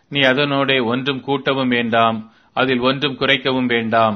நீ அதனோடே ஒன்றும் கூட்டவும் வேண்டாம் அதில் ஒன்றும் குறைக்கவும் வேண்டாம்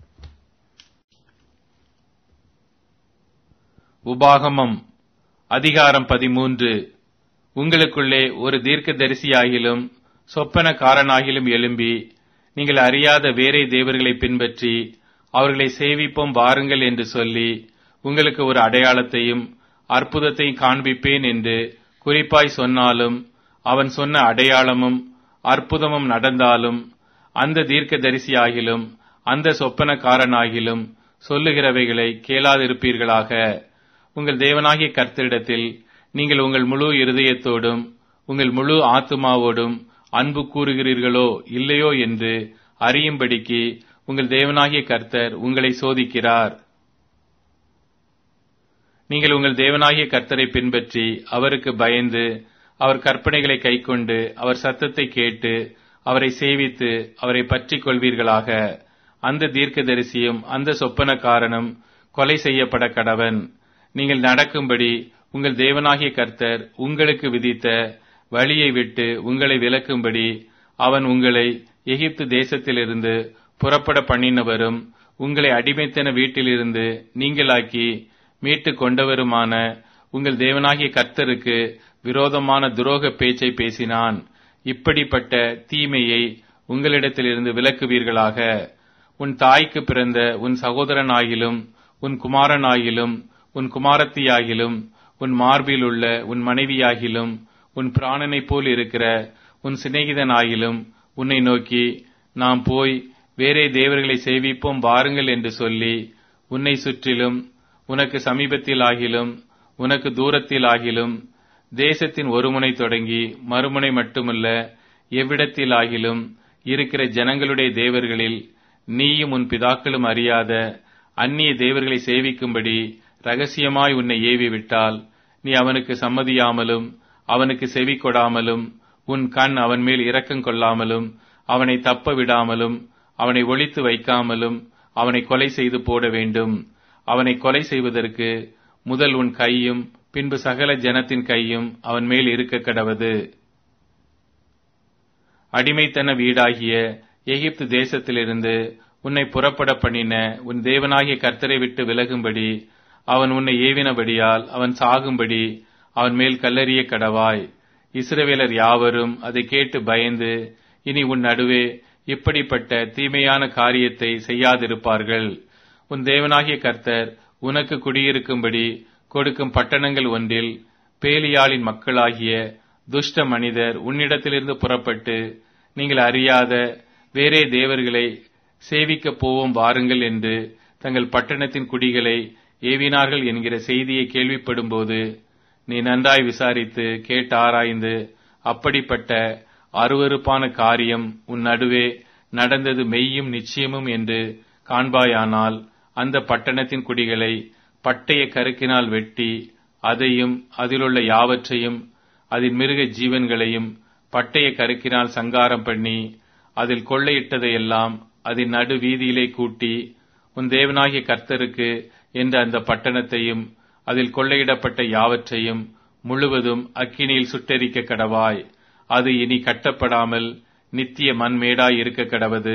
உபாகமம் அதிகாரம் பதிமூன்று உங்களுக்குள்ளே ஒரு தீர்க்கதரிசியாகிலும் சொப்பனக்காரனாகிலும் எழும்பி நீங்கள் அறியாத வேறே தேவர்களை பின்பற்றி அவர்களை சேவிப்போம் வாருங்கள் என்று சொல்லி உங்களுக்கு ஒரு அடையாளத்தையும் அற்புதத்தையும் காண்பிப்பேன் என்று குறிப்பாய் சொன்னாலும் அவன் சொன்ன அடையாளமும் அற்புதமும் நடந்தாலும் அந்த தீர்க்கதரிசியாகிலும் அந்த சொப்பனக்காரனாகிலும் சொல்லுகிறவைகளை கேளாதிருப்பீர்களாக உங்கள் தேவனாகிய கர்த்தரிடத்தில் நீங்கள் உங்கள் முழு இருதயத்தோடும் உங்கள் முழு ஆத்துமாவோடும் அன்பு கூறுகிறீர்களோ இல்லையோ என்று அறியும்படிக்கு உங்கள் தேவனாகிய கர்த்தர் உங்களை சோதிக்கிறார் நீங்கள் உங்கள் தேவனாகிய கர்த்தரை பின்பற்றி அவருக்கு பயந்து அவர் கற்பனைகளை கைக்கொண்டு அவர் சத்தத்தை கேட்டு அவரை சேவித்து அவரை பற்றிக் கொள்வீர்களாக அந்த தீர்க்கதரிசியும் அந்த சொப்பனக்காரனும் கொலை செய்யப்பட கடவன் நீங்கள் நடக்கும்படி உங்கள் தேவனாகிய கர்த்தர் உங்களுக்கு விதித்த வழியை விட்டு உங்களை விலக்கும்படி அவன் உங்களை எகிப்து தேசத்திலிருந்து புறப்பட பண்ணினவரும் உங்களை அடிமைத்தன வீட்டிலிருந்து நீங்களாக்கி மீட்டு கொண்டவருமான உங்கள் தேவனாகிய கர்த்தருக்கு விரோதமான துரோக பேச்சை பேசினான் இப்படிப்பட்ட தீமையை உங்களிடத்திலிருந்து விலக்குவீர்களாக உன் தாய்க்கு பிறந்த உன் சகோதரனாகிலும் உன் குமாரனாகிலும் உன் குமாரத்தியாகிலும் உன் மார்பில் உள்ள உன் மனைவியாகிலும் உன் பிராணனைப் போல் இருக்கிற உன் சிநேகிதனாகிலும் உன்னை நோக்கி நாம் போய் வேறே தேவர்களை சேவிப்போம் வாருங்கள் என்று சொல்லி உன்னை சுற்றிலும் உனக்கு சமீபத்தில் ஆகிலும் உனக்கு தூரத்தில் ஆகிலும் தேசத்தின் ஒரு முனை தொடங்கி மறுமுனை மட்டுமல்ல எவ்விடத்தில் ஆகிலும் இருக்கிற ஜனங்களுடைய தேவர்களில் நீயும் உன் பிதாக்களும் அறியாத அந்நிய தேவர்களை சேவிக்கும்படி ரகசியமாய் உன்னை ஏவி விட்டால் நீ அவனுக்கு சம்மதியாமலும் அவனுக்கு செவி கொடாமலும் உன் கண் அவன் மேல் இரக்கம் கொள்ளாமலும் அவனை தப்ப விடாமலும் அவனை ஒழித்து வைக்காமலும் அவனை கொலை செய்து போட வேண்டும் அவனை கொலை செய்வதற்கு முதல் உன் கையும் பின்பு சகல ஜனத்தின் கையும் அவன் மேல் இருக்க கடவது அடிமைத்தன வீடாகிய எகிப்து தேசத்திலிருந்து உன்னை புறப்பட பண்ணின உன் தேவனாகிய கர்த்தரை விட்டு விலகும்படி அவன் உன்னை ஏவினபடியால் அவன் சாகும்படி அவன் மேல் கல்லறிய கடவாய் இஸ்ரவேலர் யாவரும் அதை கேட்டு பயந்து இனி உன் நடுவே இப்படிப்பட்ட தீமையான காரியத்தை செய்யாதிருப்பார்கள் உன் தேவனாகிய கர்த்தர் உனக்கு குடியிருக்கும்படி கொடுக்கும் பட்டணங்கள் ஒன்றில் பேலியாளின் மக்களாகிய துஷ்ட மனிதர் உன்னிடத்திலிருந்து புறப்பட்டு நீங்கள் அறியாத வேறே தேவர்களை சேவிக்கப் போவோம் வாருங்கள் என்று தங்கள் பட்டணத்தின் குடிகளை ஏவினார்கள் என்கிற செய்தியை கேள்விப்படும்போது நீ நன்றாய் விசாரித்து கேட்டு ஆராய்ந்து அப்படிப்பட்ட அருவருப்பான காரியம் உன் நடுவே நடந்தது மெய்யும் நிச்சயமும் என்று காண்பாயானால் அந்த பட்டணத்தின் குடிகளை பட்டய கருக்கினால் வெட்டி அதையும் அதிலுள்ள யாவற்றையும் அதில் மிருக ஜீவன்களையும் பட்டய கருக்கினால் சங்காரம் பண்ணி அதில் கொள்ளையிட்டதையெல்லாம் அதன் நடு வீதியிலே கூட்டி உன் தேவனாகிய கர்த்தருக்கு என்ற அந்த பட்டணத்தையும் அதில் கொள்ளையிடப்பட்ட யாவற்றையும் முழுவதும் அக்கினியில் சுட்டெரிக்க கடவாய் அது இனி கட்டப்படாமல் நித்திய மண்மேடாய் இருக்க கடவது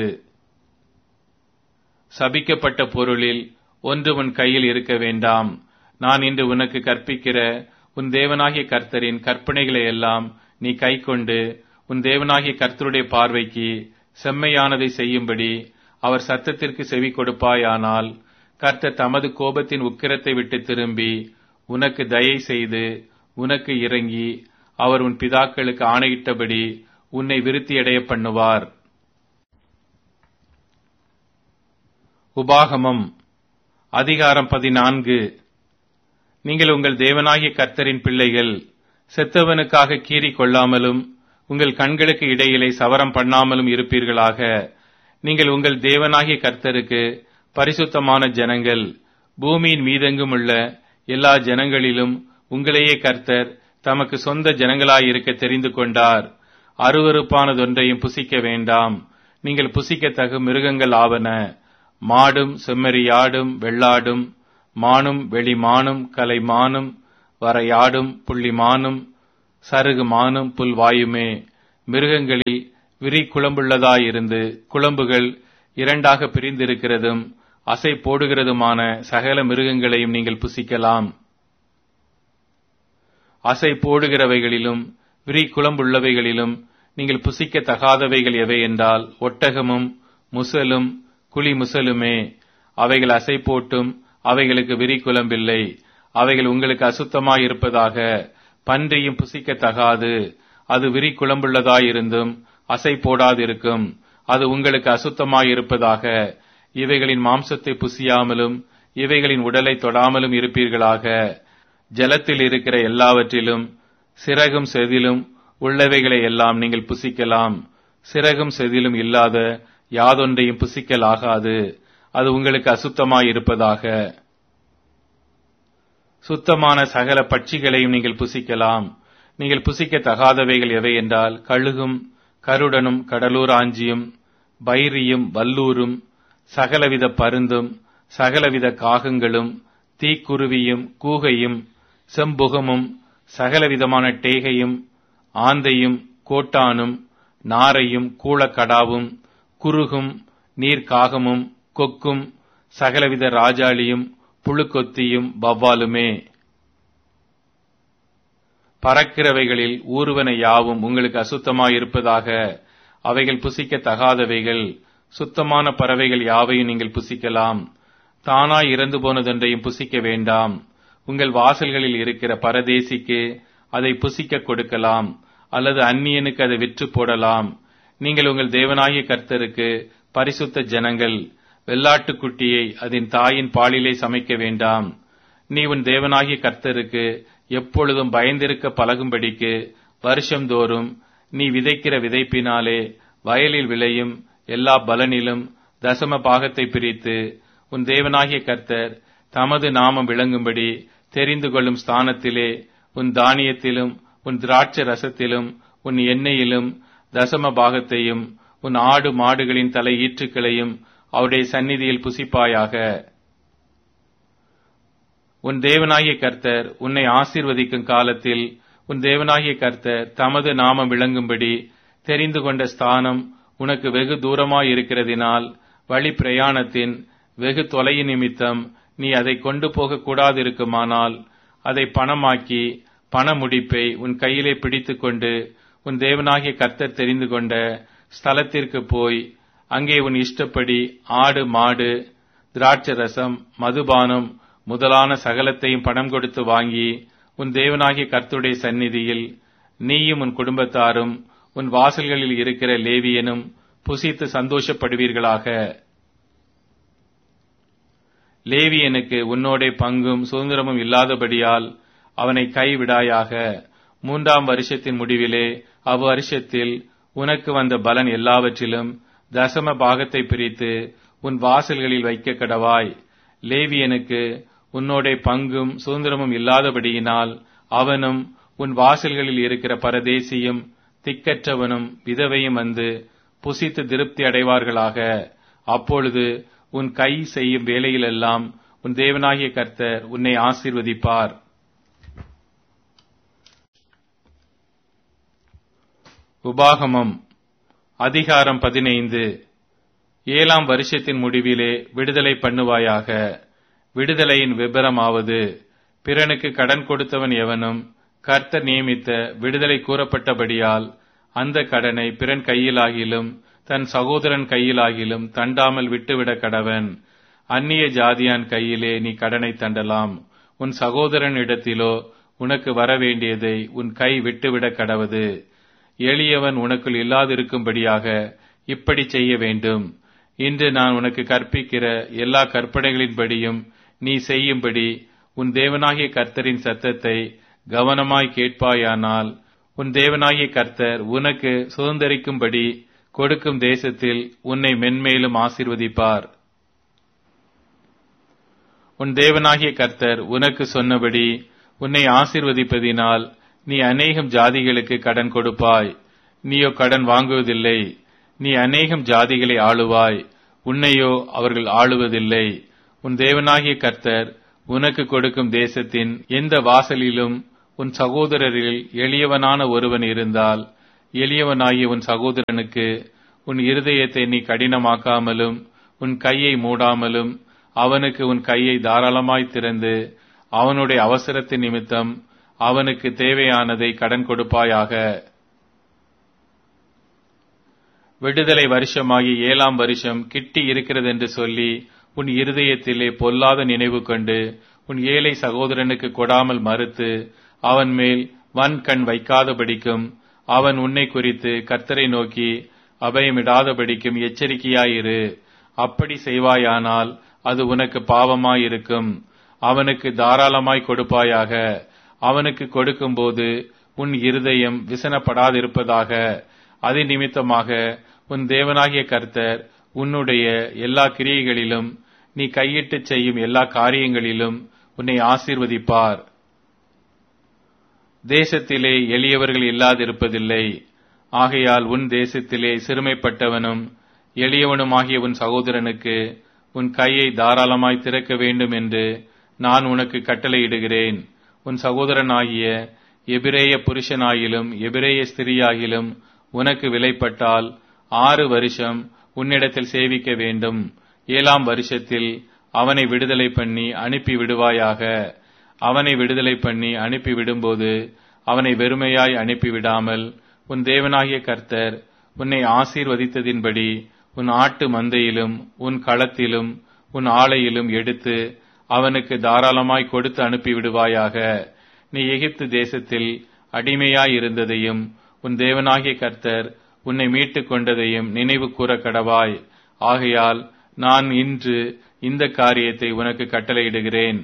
சபிக்கப்பட்ட பொருளில் ஒன்று உன் கையில் இருக்க வேண்டாம் நான் இன்று உனக்கு கற்பிக்கிற உன் தேவனாகிய கர்த்தரின் கற்பனைகளை எல்லாம் நீ கைக்கொண்டு உன் தேவனாகிய கர்த்தருடைய பார்வைக்கு செம்மையானதை செய்யும்படி அவர் சத்தத்திற்கு செவி கொடுப்பாயானால் கர்த்தர் தமது கோபத்தின் உக்கிரத்தை விட்டு திரும்பி உனக்கு தயை செய்து உனக்கு இறங்கி அவர் உன் பிதாக்களுக்கு ஆணையிட்டபடி உன்னை விருத்தியடைய பண்ணுவார் உபாகமம் அதிகாரம் பதினான்கு நீங்கள் உங்கள் தேவனாகிய கர்த்தரின் பிள்ளைகள் செத்தவனுக்காக கீறி கொள்ளாமலும் உங்கள் கண்களுக்கு இடையிலே சவரம் பண்ணாமலும் இருப்பீர்களாக நீங்கள் உங்கள் தேவனாகிய கர்த்தருக்கு பரிசுத்தமான ஜனங்கள் பூமியின் மீதெங்கும் உள்ள எல்லா ஜனங்களிலும் உங்களையே கர்த்தர் தமக்கு சொந்த ஜனங்களாயிருக்க தெரிந்து கொண்டார் அருவறுப்பானதொன்றையும் புசிக்க வேண்டாம் நீங்கள் புசிக்கத்தகு மிருகங்கள் ஆவன மாடும் செம்மறியாடும் வெள்ளாடும் மானும் வெளிமானும் கலைமானும் வரையாடும் புள்ளிமானும் சருகு மானும் புல்வாயுமே மிருகங்களில் விரி குழம்புள்ளதாயிருந்து குழம்புகள் இரண்டாக பிரிந்திருக்கிறதும் அசை போடுகிறதுமான சகல மிருகங்களையும் நீங்கள் புசிக்கலாம் அசை போடுகிறவைகளிலும் விரி குழம்புள்ளவைகளிலும் நீங்கள் புசிக்க தகாதவைகள் எவை என்றால் ஒட்டகமும் முசலும் குழி முசலுமே அவைகள் அசை போட்டும் அவைகளுக்கு விரி குழம்பில்லை அவைகள் உங்களுக்கு அசுத்தமாயிருப்பதாக பன்றியும் புசிக்கத்தகாது அது விரி குழம்புள்ளதாயிருந்தும் அசை போடாதிருக்கும் அது உங்களுக்கு அசுத்தமாயிருப்பதாக இவைகளின் மாம்சத்தை புசியாமலும் இவைகளின் உடலை தொடாமலும் இருப்பீர்களாக ஜலத்தில் இருக்கிற எல்லாவற்றிலும் சிறகும் செதிலும் உள்ளவைகளை எல்லாம் நீங்கள் புசிக்கலாம் சிறகும் செதிலும் இல்லாத யாதொன்றையும் புசிக்கலாகாது அது உங்களுக்கு அசுத்தமாயிருப்பதாக சுத்தமான சகல பட்சிகளையும் நீங்கள் புசிக்கலாம் நீங்கள் புசிக்க தகாதவைகள் எவை என்றால் கழுகும் கருடனும் கடலூர் ஆஞ்சியும் பைரியும் வல்லூரும் சகலவித பருந்தும் சகலவித காகங்களும் தீக்குருவியும் கூகையும் செம்புகமும் சகலவிதமான டேகையும் ஆந்தையும் கோட்டானும் நாரையும் கூளக்கடாவும் குருகும் நீர்க்காகமும் கொக்கும் சகலவித ராஜாளியும் புழுக்கொத்தியும் வவ்வாலுமே பறக்கிறவைகளில் ஊர்வன யாவும் உங்களுக்கு அசுத்தமாயிருப்பதாக அவைகள் புசிக்க தகாதவைகள் சுத்தமான பறவைகள் யாவையும் நீங்கள் புசிக்கலாம் தானாய் இறந்து போனதொன்றையும் புசிக்க வேண்டாம் உங்கள் வாசல்களில் இருக்கிற பரதேசிக்கு அதை புசிக்க கொடுக்கலாம் அல்லது அந்நியனுக்கு அதை விற்று போடலாம் நீங்கள் உங்கள் தேவனாகிய கர்த்தருக்கு பரிசுத்த ஜனங்கள் வெள்ளாட்டுக்குட்டியை அதன் தாயின் பாலிலே சமைக்க வேண்டாம் நீ உன் தேவனாகிய கர்த்தருக்கு எப்பொழுதும் பயந்திருக்க பழகும்படிக்கு வருஷந்தோறும் நீ விதைக்கிற விதைப்பினாலே வயலில் விளையும் எல்லா பலனிலும் தசம பாகத்தை பிரித்து உன் தேவனாகிய கர்த்தர் தமது நாமம் விளங்கும்படி தெரிந்து கொள்ளும் ஸ்தானத்திலே உன் தானியத்திலும் உன் திராட்சை ரசத்திலும் உன் எண்ணெயிலும் தசம பாகத்தையும் உன் ஆடு மாடுகளின் தலை ஈற்றுக்களையும் அவருடைய சந்நிதியில் புசிப்பாயாக உன் தேவனாகிய கர்த்தர் உன்னை ஆசீர்வதிக்கும் காலத்தில் உன் தேவனாகிய கர்த்தர் தமது நாமம் விளங்கும்படி தெரிந்து கொண்ட ஸ்தானம் உனக்கு வெகு தூரமாய் இருக்கிறதினால் வழி பிரயாணத்தின் வெகு தொலையின் நிமித்தம் நீ அதை கொண்டு போக கூடாதிருக்குமானால் அதை பணமாக்கி பண முடிப்பை உன் கையிலே பிடித்துக்கொண்டு உன் தேவனாகிய கர்த்தர் தெரிந்து கொண்ட ஸ்தலத்திற்கு போய் அங்கே உன் இஷ்டப்படி ஆடு மாடு திராட்சை ரசம் மதுபானம் முதலான சகலத்தையும் பணம் கொடுத்து வாங்கி உன் தேவனாகிய கர்த்தருடைய சந்நிதியில் நீயும் உன் குடும்பத்தாரும் உன் வாசல்களில் இருக்கிற லேவியனும் புசித்து சந்தோஷப்படுவீர்களாக லேவியனுக்கு உன்னோடே பங்கும் சுதந்திரமும் இல்லாதபடியால் அவனை கைவிடாயாக மூன்றாம் வருஷத்தின் முடிவிலே அவ்வருஷத்தில் உனக்கு வந்த பலன் எல்லாவற்றிலும் தசம பாகத்தை பிரித்து உன் வாசல்களில் வைக்க கடவாய் லேவியனுக்கு உன்னோடே பங்கும் சுதந்திரமும் இல்லாதபடியினால் அவனும் உன் வாசல்களில் இருக்கிற பரதேசியும் திக்கற்றவனும் விதவையும் வந்து புசித்து திருப்தி அடைவார்களாக அப்பொழுது உன் கை செய்யும் வேலையிலெல்லாம் உன் தேவனாகிய கர்த்தர் உன்னை ஆசீர்வதிப்பார் உபாகமம் அதிகாரம் பதினைந்து ஏழாம் வருஷத்தின் முடிவிலே விடுதலை பண்ணுவாயாக விடுதலையின் விபரமாவது பிறனுக்கு கடன் கொடுத்தவன் எவனும் கர்த்தர் நியமித்த விடுதலை கூறப்பட்டபடியால் அந்த கடனை பிறன் கையிலாகிலும் தன் சகோதரன் கையிலாகிலும் தண்டாமல் விட்டுவிட கடவன் அந்நிய ஜாதியான் கையிலே நீ கடனை தண்டலாம் உன் சகோதரன் இடத்திலோ உனக்கு வரவேண்டியதை உன் கை விட்டுவிட கடவது எளியவன் உனக்குள் இல்லாதிருக்கும்படியாக இப்படி செய்ய வேண்டும் இன்று நான் உனக்கு கற்பிக்கிற எல்லா கற்பனைகளின்படியும் நீ செய்யும்படி உன் தேவனாகிய கர்த்தரின் சத்தத்தை கவனமாய் கேட்பாயானால் உன் தேவனாகிய கர்த்தர் உனக்கு சுதந்திரிக்கும்படி கொடுக்கும் தேசத்தில் உன்னை மென்மேலும் ஆசிர்வதிப்பார் உன் தேவனாகிய கர்த்தர் உனக்கு சொன்னபடி உன்னை ஆசிர்வதிப்பதினால் நீ அநேகம் ஜாதிகளுக்கு கடன் கொடுப்பாய் நீயோ கடன் வாங்குவதில்லை நீ அநேகம் ஜாதிகளை ஆளுவாய் உன்னையோ அவர்கள் ஆளுவதில்லை உன் தேவனாகிய கர்த்தர் உனக்கு கொடுக்கும் தேசத்தின் எந்த வாசலிலும் உன் சகோதரரில் எளியவனான ஒருவன் இருந்தால் எளியவனாகிய உன் சகோதரனுக்கு உன் இருதயத்தை நீ கடினமாக்காமலும் உன் கையை மூடாமலும் அவனுக்கு உன் கையை தாராளமாய் திறந்து அவனுடைய அவசரத்தின் நிமித்தம் அவனுக்கு தேவையானதை கடன் கொடுப்பாயாக விடுதலை வருஷமாகி ஏழாம் வருஷம் கிட்டி இருக்கிறதென்று சொல்லி உன் இருதயத்திலே பொல்லாத நினைவு கொண்டு உன் ஏழை சகோதரனுக்கு கொடாமல் மறுத்து அவன் மேல் வன் கண் வைக்காதபடிக்கும் அவன் உன்னை குறித்து கர்த்தரை நோக்கி அபயமிடாதபடிக்கும் எச்சரிக்கையாயிரு அப்படி செய்வாயானால் அது உனக்கு பாவமாயிருக்கும் அவனுக்கு தாராளமாய் கொடுப்பாயாக அவனுக்கு கொடுக்கும்போது உன் இருதயம் விசனப்படாதிருப்பதாக அது நிமித்தமாக உன் தேவனாகிய கர்த்தர் உன்னுடைய எல்லா கிரியைகளிலும் நீ கையிட்டு செய்யும் எல்லா காரியங்களிலும் உன்னை ஆசீர்வதிப்பார் தேசத்திலே எளியவர்கள் இல்லாதிருப்பதில்லை ஆகையால் உன் தேசத்திலே சிறுமைப்பட்டவனும் எளியவனுமாகிய உன் சகோதரனுக்கு உன் கையை தாராளமாய் திறக்க வேண்டும் என்று நான் உனக்கு கட்டளையிடுகிறேன் உன் சகோதரனாகிய எபிரேய புருஷனாகிலும் எபிரேய ஸ்திரியாகிலும் உனக்கு விலைப்பட்டால் ஆறு வருஷம் உன்னிடத்தில் சேவிக்க வேண்டும் ஏழாம் வருஷத்தில் அவனை விடுதலை பண்ணி அனுப்பி விடுவாயாக அவனை விடுதலை பண்ணி அனுப்பி விடும்போது அவனை வெறுமையாய் அனுப்பிவிடாமல் உன் தேவனாகிய கர்த்தர் உன்னை ஆசீர்வதித்ததின்படி உன் ஆட்டு மந்தையிலும் உன் களத்திலும் உன் ஆலையிலும் எடுத்து அவனுக்கு தாராளமாய் கொடுத்து அனுப்பிவிடுவாயாக நீ எகிப்து தேசத்தில் அடிமையாய் இருந்ததையும் உன் தேவனாகிய கர்த்தர் உன்னை மீட்டுக் கொண்டதையும் நினைவு கூற கடவாய் ஆகையால் நான் இன்று இந்த காரியத்தை உனக்கு கட்டளையிடுகிறேன்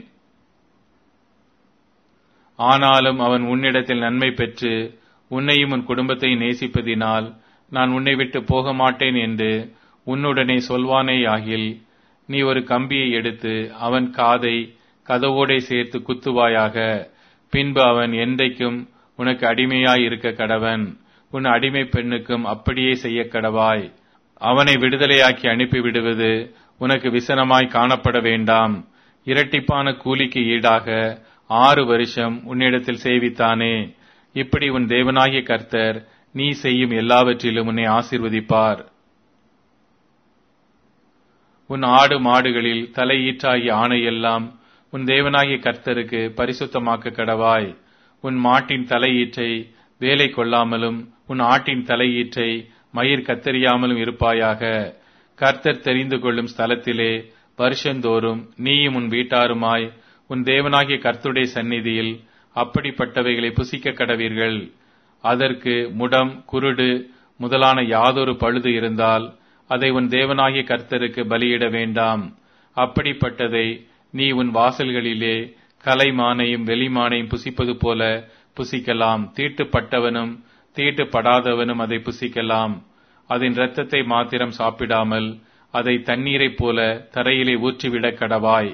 ஆனாலும் அவன் உன்னிடத்தில் நன்மை பெற்று உன்னையும் உன் குடும்பத்தை நேசிப்பதினால் நான் உன்னை விட்டு போக மாட்டேன் என்று உன்னுடனே சொல்வானேயாகில் நீ ஒரு கம்பியை எடுத்து அவன் காதை கதவோடே சேர்த்து குத்துவாயாக பின்பு அவன் என்றைக்கும் உனக்கு அடிமையாய் இருக்க கடவன் உன் அடிமை பெண்ணுக்கும் அப்படியே செய்ய கடவாய் அவனை விடுதலையாக்கி அனுப்பிவிடுவது உனக்கு விசனமாய் காணப்பட வேண்டாம் இரட்டிப்பான கூலிக்கு ஈடாக ஆறு வருஷம் உன்னிடத்தில் சேவித்தானே இப்படி உன் தேவனாகிய கர்த்தர் நீ செய்யும் எல்லாவற்றிலும் உன்னை ஆசீர்வதிப்பார் உன் ஆடு மாடுகளில் தலையீற்றாகிய ஆணையெல்லாம் உன் தேவனாகிய கர்த்தருக்கு பரிசுத்தமாக்க கடவாய் உன் மாட்டின் தலையீற்றை வேலை கொள்ளாமலும் உன் ஆட்டின் தலையீற்றை மயிர் கத்தறியாமலும் இருப்பாயாக கர்த்தர் தெரிந்து கொள்ளும் ஸ்தலத்திலே வருஷந்தோறும் நீயும் உன் வீட்டாருமாய் உன் தேவனாகிய கர்த்தருடைய சந்நிதியில் அப்படிப்பட்டவைகளை புசிக்க கடவீர்கள் அதற்கு முடம் குருடு முதலான யாதொரு பழுது இருந்தால் அதை உன் தேவனாகிய கர்த்தருக்கு பலியிட வேண்டாம் அப்படிப்பட்டதை நீ உன் வாசல்களிலே கலைமானையும் வெளிமானையும் புசிப்பது போல புசிக்கலாம் தீட்டுப்பட்டவனும் தீட்டுப்படாதவனும் அதை புசிக்கலாம் அதன் இரத்தத்தை மாத்திரம் சாப்பிடாமல் அதை தண்ணீரைப் போல தரையிலே ஊற்றிவிடக் கடவாய்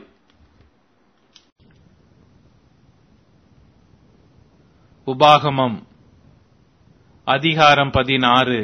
உபாகமம் அதிகாரம் பதினாறு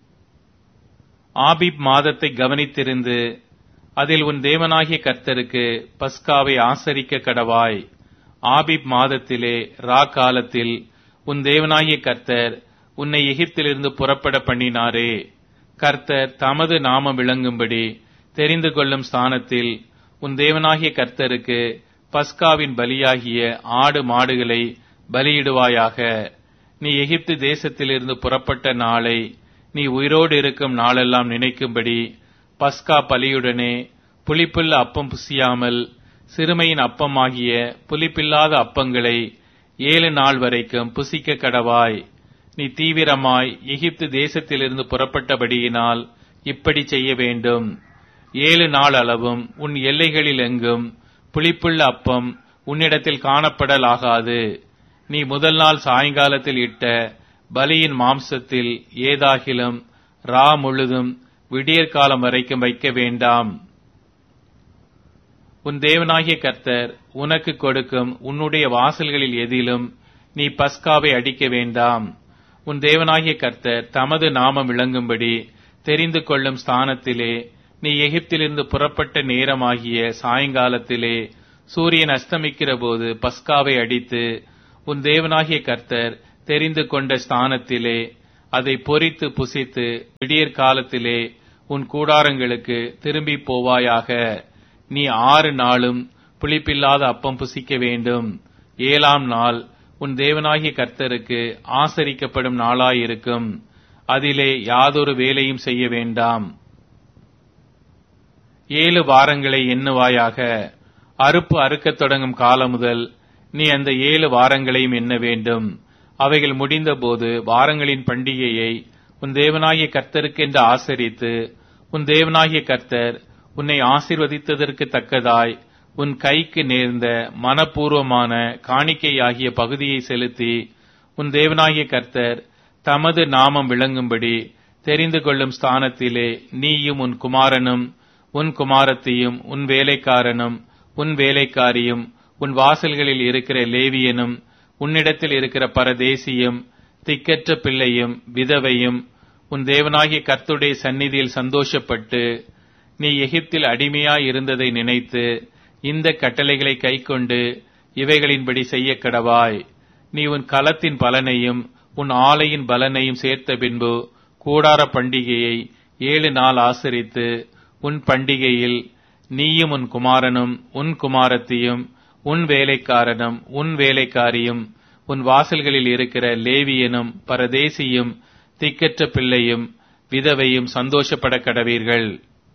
ஆபிப் மாதத்தை கவனித்திருந்து அதில் உன் தேவனாகிய கர்த்தருக்கு பஸ்காவை ஆசரிக்க கடவாய் ஆபிப் மாதத்திலே ரா காலத்தில் உன் தேவனாகிய கர்த்தர் உன்னை எகிப்திலிருந்து புறப்பட பண்ணினாரே கர்த்தர் தமது நாமம் விளங்கும்படி தெரிந்து கொள்ளும் ஸ்தானத்தில் உன் தேவனாகிய கர்த்தருக்கு பஸ்காவின் பலியாகிய ஆடு மாடுகளை பலியிடுவாயாக நீ எகிப்து தேசத்திலிருந்து புறப்பட்ட நாளை நீ உயிரோடு இருக்கும் நாளெல்லாம் நினைக்கும்படி பஸ்கா பலியுடனே புளிப்புள்ள அப்பம் புசியாமல் சிறுமையின் அப்பமாகிய புளிப்பில்லாத அப்பங்களை ஏழு நாள் வரைக்கும் புசிக்க கடவாய் நீ தீவிரமாய் எகிப்து தேசத்திலிருந்து புறப்பட்டபடியினால் இப்படி செய்ய வேண்டும் ஏழு நாள் அளவும் உன் எல்லைகளில் எங்கும் புளிப்புள்ள அப்பம் உன்னிடத்தில் காணப்படலாகாது நீ முதல் நாள் சாயங்காலத்தில் இட்ட பலியின் மாம்சத்தில் ஏதாகிலும் ரா முழுதும் விடியற்காலம் வரைக்கும் வைக்க வேண்டாம் உன் தேவனாகிய கர்த்தர் உனக்கு கொடுக்கும் உன்னுடைய வாசல்களில் எதிலும் நீ பஸ்காவை அடிக்க வேண்டாம் உன் தேவனாகிய கர்த்தர் தமது நாமம் விளங்கும்படி தெரிந்து கொள்ளும் ஸ்தானத்திலே நீ எகிப்திலிருந்து புறப்பட்ட நேரமாகிய சாயங்காலத்திலே சூரியன் அஸ்தமிக்கிற போது பஸ்காவை அடித்து உன் தேவனாகிய கர்த்தர் தெரிந்து கொண்ட ஸ்தானத்திலே அதை பொறித்து புசித்து விடியற் காலத்திலே உன் கூடாரங்களுக்கு திரும்பி போவாயாக நீ ஆறு நாளும் புளிப்பில்லாத அப்பம் புசிக்க வேண்டும் ஏழாம் நாள் உன் தேவனாகிய கர்த்தருக்கு ஆசரிக்கப்படும் நாளாயிருக்கும் அதிலே யாதொரு வேலையும் செய்ய வேண்டாம் ஏழு வாரங்களை எண்ணுவாயாக அறுப்பு அறுக்கத் தொடங்கும் காலம் முதல் நீ அந்த ஏழு வாரங்களையும் எண்ண வேண்டும் அவைகள் முடிந்தபோது வாரங்களின் பண்டிகையை உன் தேவனாகிய கர்த்தருக்கென்று ஆசரித்து உன் தேவனாகிய கர்த்தர் உன்னை ஆசிர்வதித்ததற்கு தக்கதாய் உன் கைக்கு நேர்ந்த மனப்பூர்வமான காணிக்கையாகிய பகுதியை செலுத்தி உன் தேவனாகிய கர்த்தர் தமது நாமம் விளங்கும்படி தெரிந்து கொள்ளும் ஸ்தானத்திலே நீயும் உன் குமாரனும் உன் குமாரத்தியும் உன் வேலைக்காரனும் உன் வேலைக்காரியும் உன் வாசல்களில் இருக்கிற லேவியனும் உன்னிடத்தில் இருக்கிற பரதேசியும் திக்கற்ற பிள்ளையும் விதவையும் உன் தேவனாகிய கர்த்துடைய சந்நிதியில் சந்தோஷப்பட்டு நீ எகிப்தில் அடிமையாய் இருந்ததை நினைத்து இந்த கட்டளைகளை கைக்கொண்டு இவைகளின்படி செய்ய கடவாய் நீ உன் களத்தின் பலனையும் உன் ஆலையின் பலனையும் சேர்த்த பின்பு கூடார பண்டிகையை ஏழு நாள் ஆசரித்து உன் பண்டிகையில் நீயும் உன் குமாரனும் உன் குமாரத்தியும் உன் வேலைக்காரனும் உன் வேலைக்காரியும் உன் வாசல்களில் இருக்கிற லேவியனும் பரதேசியும் திக்கற்ற பிள்ளையும் விதவையும் சந்தோஷப்பட கடவீர்கள்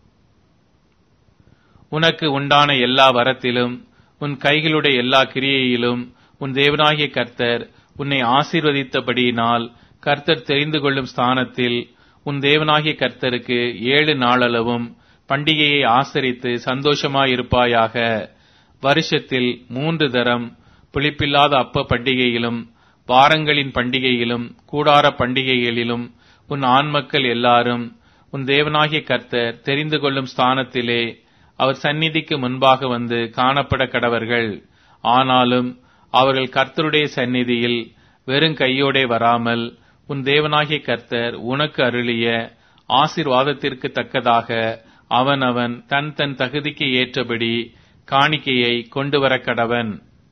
உனக்கு உண்டான எல்லா வரத்திலும் உன் கைகளுடைய எல்லா கிரியையிலும் உன் தேவனாகிய கர்த்தர் உன்னை ஆசீர்வதித்தபடியினால் கர்த்தர் தெரிந்து கொள்ளும் ஸ்தானத்தில் உன் தேவனாகிய கர்த்தருக்கு ஏழு நாளளவும் பண்டிகையை ஆசரித்து சந்தோஷமாயிருப்பாயாக வருஷத்தில் மூன்று தரம் புளிப்பில்லாத அப்ப பண்டிகையிலும் வாரங்களின் பண்டிகையிலும் கூடார பண்டிகைகளிலும் உன் ஆண்மக்கள் எல்லாரும் உன் தேவனாகிய கர்த்தர் தெரிந்து கொள்ளும் ஸ்தானத்திலே அவர் சந்நிதிக்கு முன்பாக வந்து காணப்பட கடவர்கள் ஆனாலும் அவர்கள் கர்த்தருடைய சந்நிதியில் வெறும் கையோடே வராமல் உன் தேவனாகிய கர்த்தர் உனக்கு அருளிய ஆசிர்வாதத்திற்கு தக்கதாக அவன் அவன் தன் தன் தகுதிக்கு ஏற்றபடி காணிக்கையை கொண்டு வர கடவன்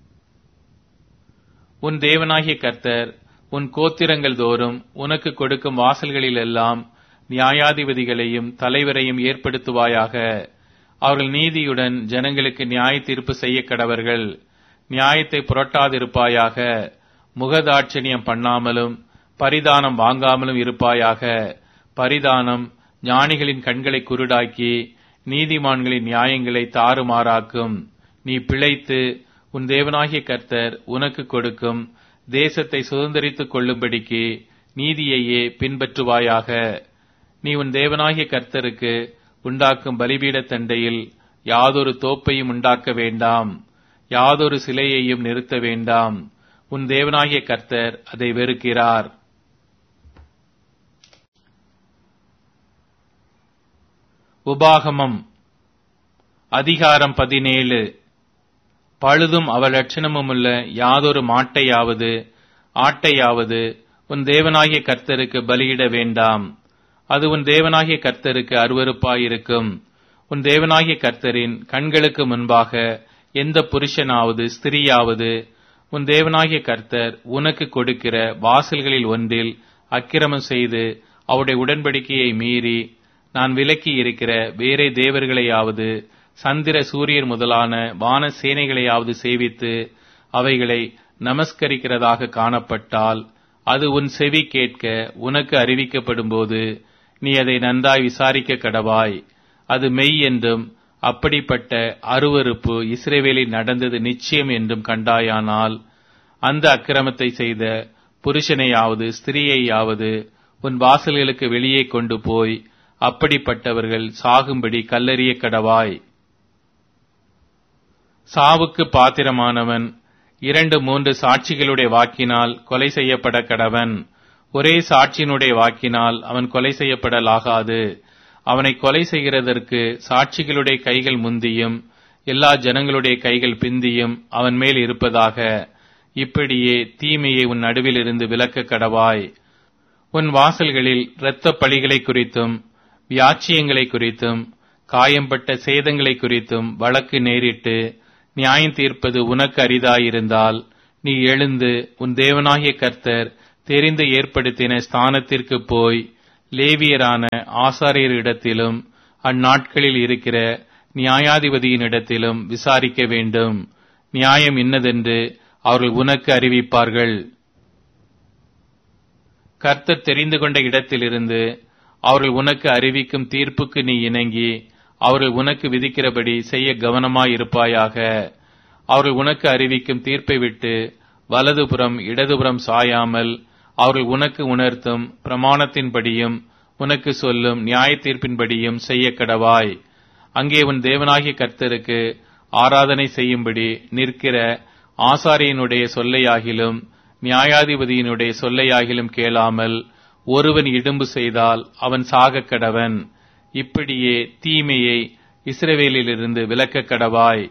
உன் தேவனாகிய கர்த்தர் உன் கோத்திரங்கள் தோறும் உனக்கு கொடுக்கும் வாசல்களிலெல்லாம் நியாயாதிபதிகளையும் தலைவரையும் ஏற்படுத்துவாயாக அவர்கள் நீதியுடன் ஜனங்களுக்கு நியாய தீர்ப்பு செய்ய கடவர்கள் நியாயத்தை புரட்டாதிருப்பாயாக முகதாட்சணியம் பண்ணாமலும் பரிதானம் வாங்காமலும் இருப்பாயாக பரிதானம் ஞானிகளின் கண்களை குருடாக்கி நீதிமான்களின் நியாயங்களை தாறுமாறாக்கும் நீ பிழைத்து உன் தேவனாகிய கர்த்தர் உனக்கு கொடுக்கும் தேசத்தை சுதந்திரித்துக் கொள்ளும்படிக்கு நீதியையே பின்பற்றுவாயாக நீ உன் தேவனாகிய கர்த்தருக்கு உண்டாக்கும் பலிபீட தண்டையில் யாதொரு தோப்பையும் உண்டாக்க வேண்டாம் யாதொரு சிலையையும் நிறுத்த வேண்டாம் உன் தேவனாகிய கர்த்தர் அதை வெறுக்கிறார் உபாகமம் அதிகாரம் பதினேழு பழுதும் அவலட்சணமுமுள்ள யாதொரு மாட்டையாவது ஆட்டையாவது உன் தேவனாகிய கர்த்தருக்கு பலியிட வேண்டாம் அது உன் தேவனாகிய கர்த்தருக்கு அருவருப்பாயிருக்கும் உன் தேவனாகிய கர்த்தரின் கண்களுக்கு முன்பாக எந்த புருஷனாவது ஸ்திரீயாவது உன் தேவனாகிய கர்த்தர் உனக்கு கொடுக்கிற வாசல்களில் ஒன்றில் அக்கிரமம் செய்து அவருடைய உடன்படிக்கையை மீறி நான் விலக்கி இருக்கிற வேறே தேவர்களையாவது சந்திர சூரியர் முதலான வான சேனைகளையாவது சேவித்து அவைகளை நமஸ்கரிக்கிறதாக காணப்பட்டால் அது உன் செவி கேட்க உனக்கு அறிவிக்கப்படும் போது நீ அதை நன்றாய் விசாரிக்க கடவாய் அது மெய் என்றும் அப்படிப்பட்ட அருவருப்பு இஸ்ரேவேலில் நடந்தது நிச்சயம் என்றும் கண்டாயானால் அந்த அக்கிரமத்தை செய்த புருஷனையாவது ஸ்திரீயையாவது உன் வாசல்களுக்கு வெளியே கொண்டு போய் அப்படிப்பட்டவர்கள் சாகும்படி கல்லறிய கடவாய் சாவுக்கு பாத்திரமானவன் இரண்டு மூன்று சாட்சிகளுடைய வாக்கினால் கொலை செய்யப்பட கடவன் ஒரே சாட்சியினுடைய வாக்கினால் அவன் கொலை செய்யப்படலாகாது அவனை கொலை செய்கிறதற்கு சாட்சிகளுடைய கைகள் முந்தியும் எல்லா ஜனங்களுடைய கைகள் பிந்தியும் அவன் மேல் இருப்பதாக இப்படியே தீமையை உன் நடுவில் இருந்து விலக்க கடவாய் உன் வாசல்களில் இரத்த பழிகளை குறித்தும் வியாச்சியங்களை குறித்தும் காயம்பட்ட சேதங்களை குறித்தும் வழக்கு நேரிட்டு நியாயம் தீர்ப்பது உனக்கு அரிதாயிருந்தால் நீ எழுந்து உன் தேவனாகிய கர்த்தர் தெரிந்து ஏற்படுத்தின ஸ்தானத்திற்கு போய் லேவியரான ஆசாரியரிடத்திலும் அந்நாட்களில் இருக்கிற நியாயாதிபதியினிடத்திலும் விசாரிக்க வேண்டும் நியாயம் இன்னதென்று அவர்கள் உனக்கு அறிவிப்பார்கள் கர்த்தர் தெரிந்து கொண்ட இடத்திலிருந்து அவர்கள் உனக்கு அறிவிக்கும் தீர்ப்புக்கு நீ இணங்கி அவர்கள் உனக்கு விதிக்கிறபடி செய்ய கவனமாயிருப்பாயாக அவர்கள் உனக்கு அறிவிக்கும் தீர்ப்பை விட்டு வலதுபுறம் இடதுபுறம் சாயாமல் அவர்கள் உனக்கு உணர்த்தும் பிரமாணத்தின்படியும் உனக்கு சொல்லும் நியாய தீர்ப்பின்படியும் செய்ய கடவாய் அங்கே உன் தேவனாகிய கர்த்தருக்கு ஆராதனை செய்யும்படி நிற்கிற ஆசாரியனுடைய சொல்லையாகிலும் நியாயாதிபதியினுடைய சொல்லையாகிலும் கேளாமல் ஒருவன் இடும்பு செய்தால் அவன் சாகக் கடவன் இப்படியே தீமையை இஸ்ரவேலிலிருந்து விலக்க கடவாய்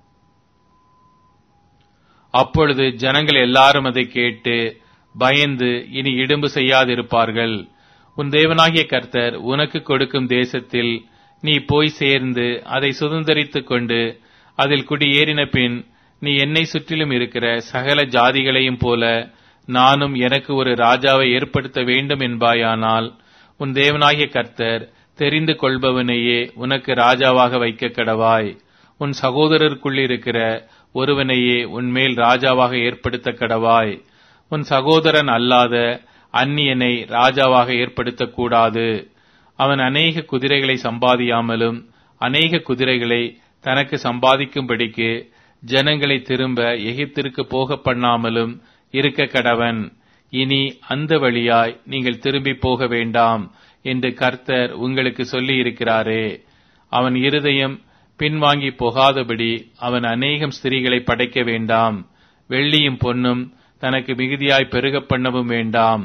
அப்பொழுது ஜனங்கள் எல்லாரும் அதை கேட்டு பயந்து இனி இடும்பு செய்யாதிருப்பார்கள் உன் தேவனாகிய கர்த்தர் உனக்கு கொடுக்கும் தேசத்தில் நீ போய் சேர்ந்து அதை சுதந்திரித்துக் கொண்டு அதில் குடியேறின பின் நீ என்னை சுற்றிலும் இருக்கிற சகல ஜாதிகளையும் போல நானும் எனக்கு ஒரு ராஜாவை ஏற்படுத்த வேண்டும் என்பாயானால் உன் தேவனாகிய கர்த்தர் தெரிந்து கொள்பவனையே உனக்கு ராஜாவாக வைக்க கடவாய் உன் சகோதரருக்குள்ளிருக்கிற ஒருவனையே உன்மேல் ராஜாவாக ஏற்படுத்த கடவாய் உன் சகோதரன் அல்லாத அந்நியனை ராஜாவாக ஏற்படுத்தக்கூடாது அவன் அநேக குதிரைகளை சம்பாதியாமலும் அநேக குதிரைகளை தனக்கு சம்பாதிக்கும்படிக்கு ஜனங்களை திரும்ப எகிப்திற்கு போக பண்ணாமலும் இருக்க கடவன் இனி அந்த வழியாய் நீங்கள் திரும்பி போக வேண்டாம் என்று கர்த்தர் உங்களுக்கு சொல்லி இருக்கிறாரே அவன் இருதயம் பின்வாங்கி போகாதபடி அவன் அநேகம் ஸ்திரீகளை படைக்க வேண்டாம் வெள்ளியும் பொன்னும் தனக்கு மிகுதியாய் பெருக பண்ணவும் வேண்டாம்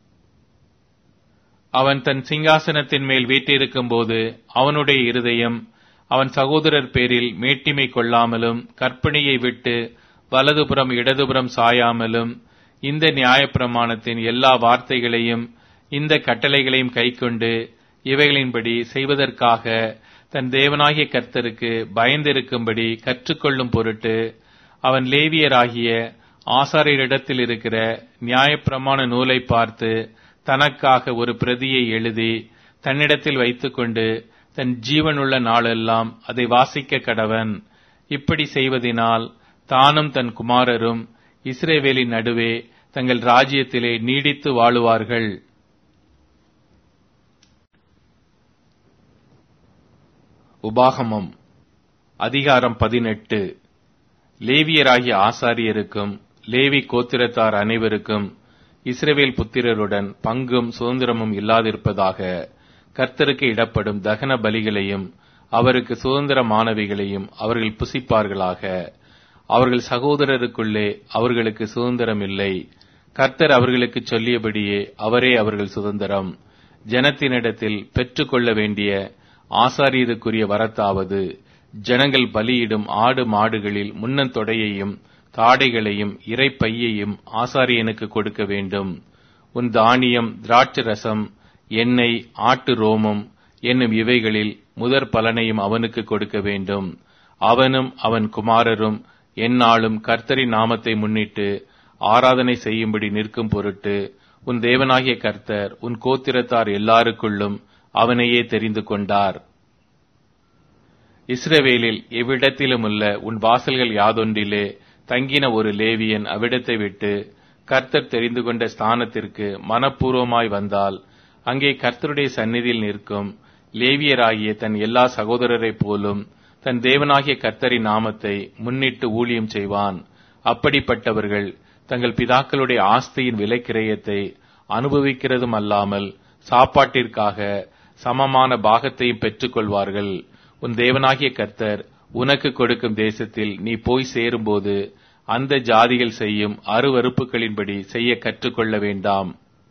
அவன் தன் சிங்காசனத்தின் மேல் வீட்டிருக்கும் போது அவனுடைய இருதயம் அவன் சகோதரர் பேரில் மேட்டிமை கொள்ளாமலும் கற்பனையை விட்டு வலதுபுறம் இடதுபுறம் சாயாமலும் இந்த நியாயப்பிரமாணத்தின் எல்லா வார்த்தைகளையும் இந்த கட்டளைகளையும் கைக்கொண்டு இவைகளின்படி செய்வதற்காக தன் தேவனாகிய கர்த்தருக்கு பயந்திருக்கும்படி கற்றுக்கொள்ளும் பொருட்டு அவன் லேவியராகிய ஆசாரியரிடத்தில் இருக்கிற நியாயப்பிரமாண நூலை பார்த்து தனக்காக ஒரு பிரதியை எழுதி தன்னிடத்தில் வைத்துக்கொண்டு தன் ஜீவனுள்ள நாளெல்லாம் அதை வாசிக்க கடவன் இப்படி செய்வதினால் தானும் தன் குமாரரும் இஸ்ரேவேலின் நடுவே தங்கள் ராஜ்யத்திலே நீடித்து வாழுவார்கள் உபாகமம் அதிகாரம் பதினெட்டு லேவியராகிய ஆசாரியருக்கும் லேவி கோத்திரத்தார் அனைவருக்கும் இஸ்ரவேல் புத்திரருடன் பங்கும் சுதந்திரமும் இல்லாதிருப்பதாக கர்த்தருக்கு இடப்படும் தகன பலிகளையும் அவருக்கு சுதந்திரமானவைகளையும் அவர்கள் புசிப்பார்களாக அவர்கள் சகோதரருக்குள்ளே அவர்களுக்கு சுதந்திரம் இல்லை கர்த்தர் அவர்களுக்கு சொல்லியபடியே அவரே அவர்கள் சுதந்திரம் ஜனத்தினிடத்தில் பெற்றுக்கொள்ள வேண்டிய ஆசாரியருக்குரிய வரத்தாவது ஜனங்கள் பலியிடும் ஆடு மாடுகளில் முன்னந்தொடையையும் தாடைகளையும் இறைப்பையையும் ஆசாரியனுக்கு கொடுக்க வேண்டும் உன் தானியம் திராட்சை ரசம் எண்ணெய் ஆட்டு ரோமம் என்னும் இவைகளில் முதற் பலனையும் அவனுக்கு கொடுக்க வேண்டும் அவனும் அவன் குமாரரும் எந்நாளும் கர்த்தரின் நாமத்தை முன்னிட்டு ஆராதனை செய்யும்படி நிற்கும் பொருட்டு உன் தேவனாகிய கர்த்தர் உன் கோத்திரத்தார் எல்லாருக்குள்ளும் அவனையே தெரிந்து கொண்டார் இஸ்ரவேலில் எவ்விடத்திலுமுள்ள உன் வாசல்கள் யாதொன்றிலே தங்கின ஒரு லேவியன் அவ்விடத்தை விட்டு கர்த்தர் தெரிந்து கொண்ட ஸ்தானத்திற்கு மனப்பூர்வமாய் வந்தால் அங்கே கர்த்தருடைய சந்நிதியில் நிற்கும் லேவியராகிய தன் எல்லா சகோதரரைப் போலும் தன் தேவனாகிய கர்த்தரின் நாமத்தை முன்னிட்டு ஊழியம் செய்வான் அப்படிப்பட்டவர்கள் தங்கள் பிதாக்களுடைய ஆஸ்தியின் விலைக்கிரயத்தை அனுபவிக்கிறதும் அல்லாமல் சாப்பாட்டிற்காக சமமான பாகத்தையும் பெற்றுக் கொள்வார்கள் உன் தேவனாகிய கர்த்தர் உனக்கு கொடுக்கும் தேசத்தில் நீ போய் சேரும்போது அந்த ஜாதிகள் செய்யும் அருவறுப்புகளின்படி செய்ய கற்றுக்கொள்ள வேண்டாம்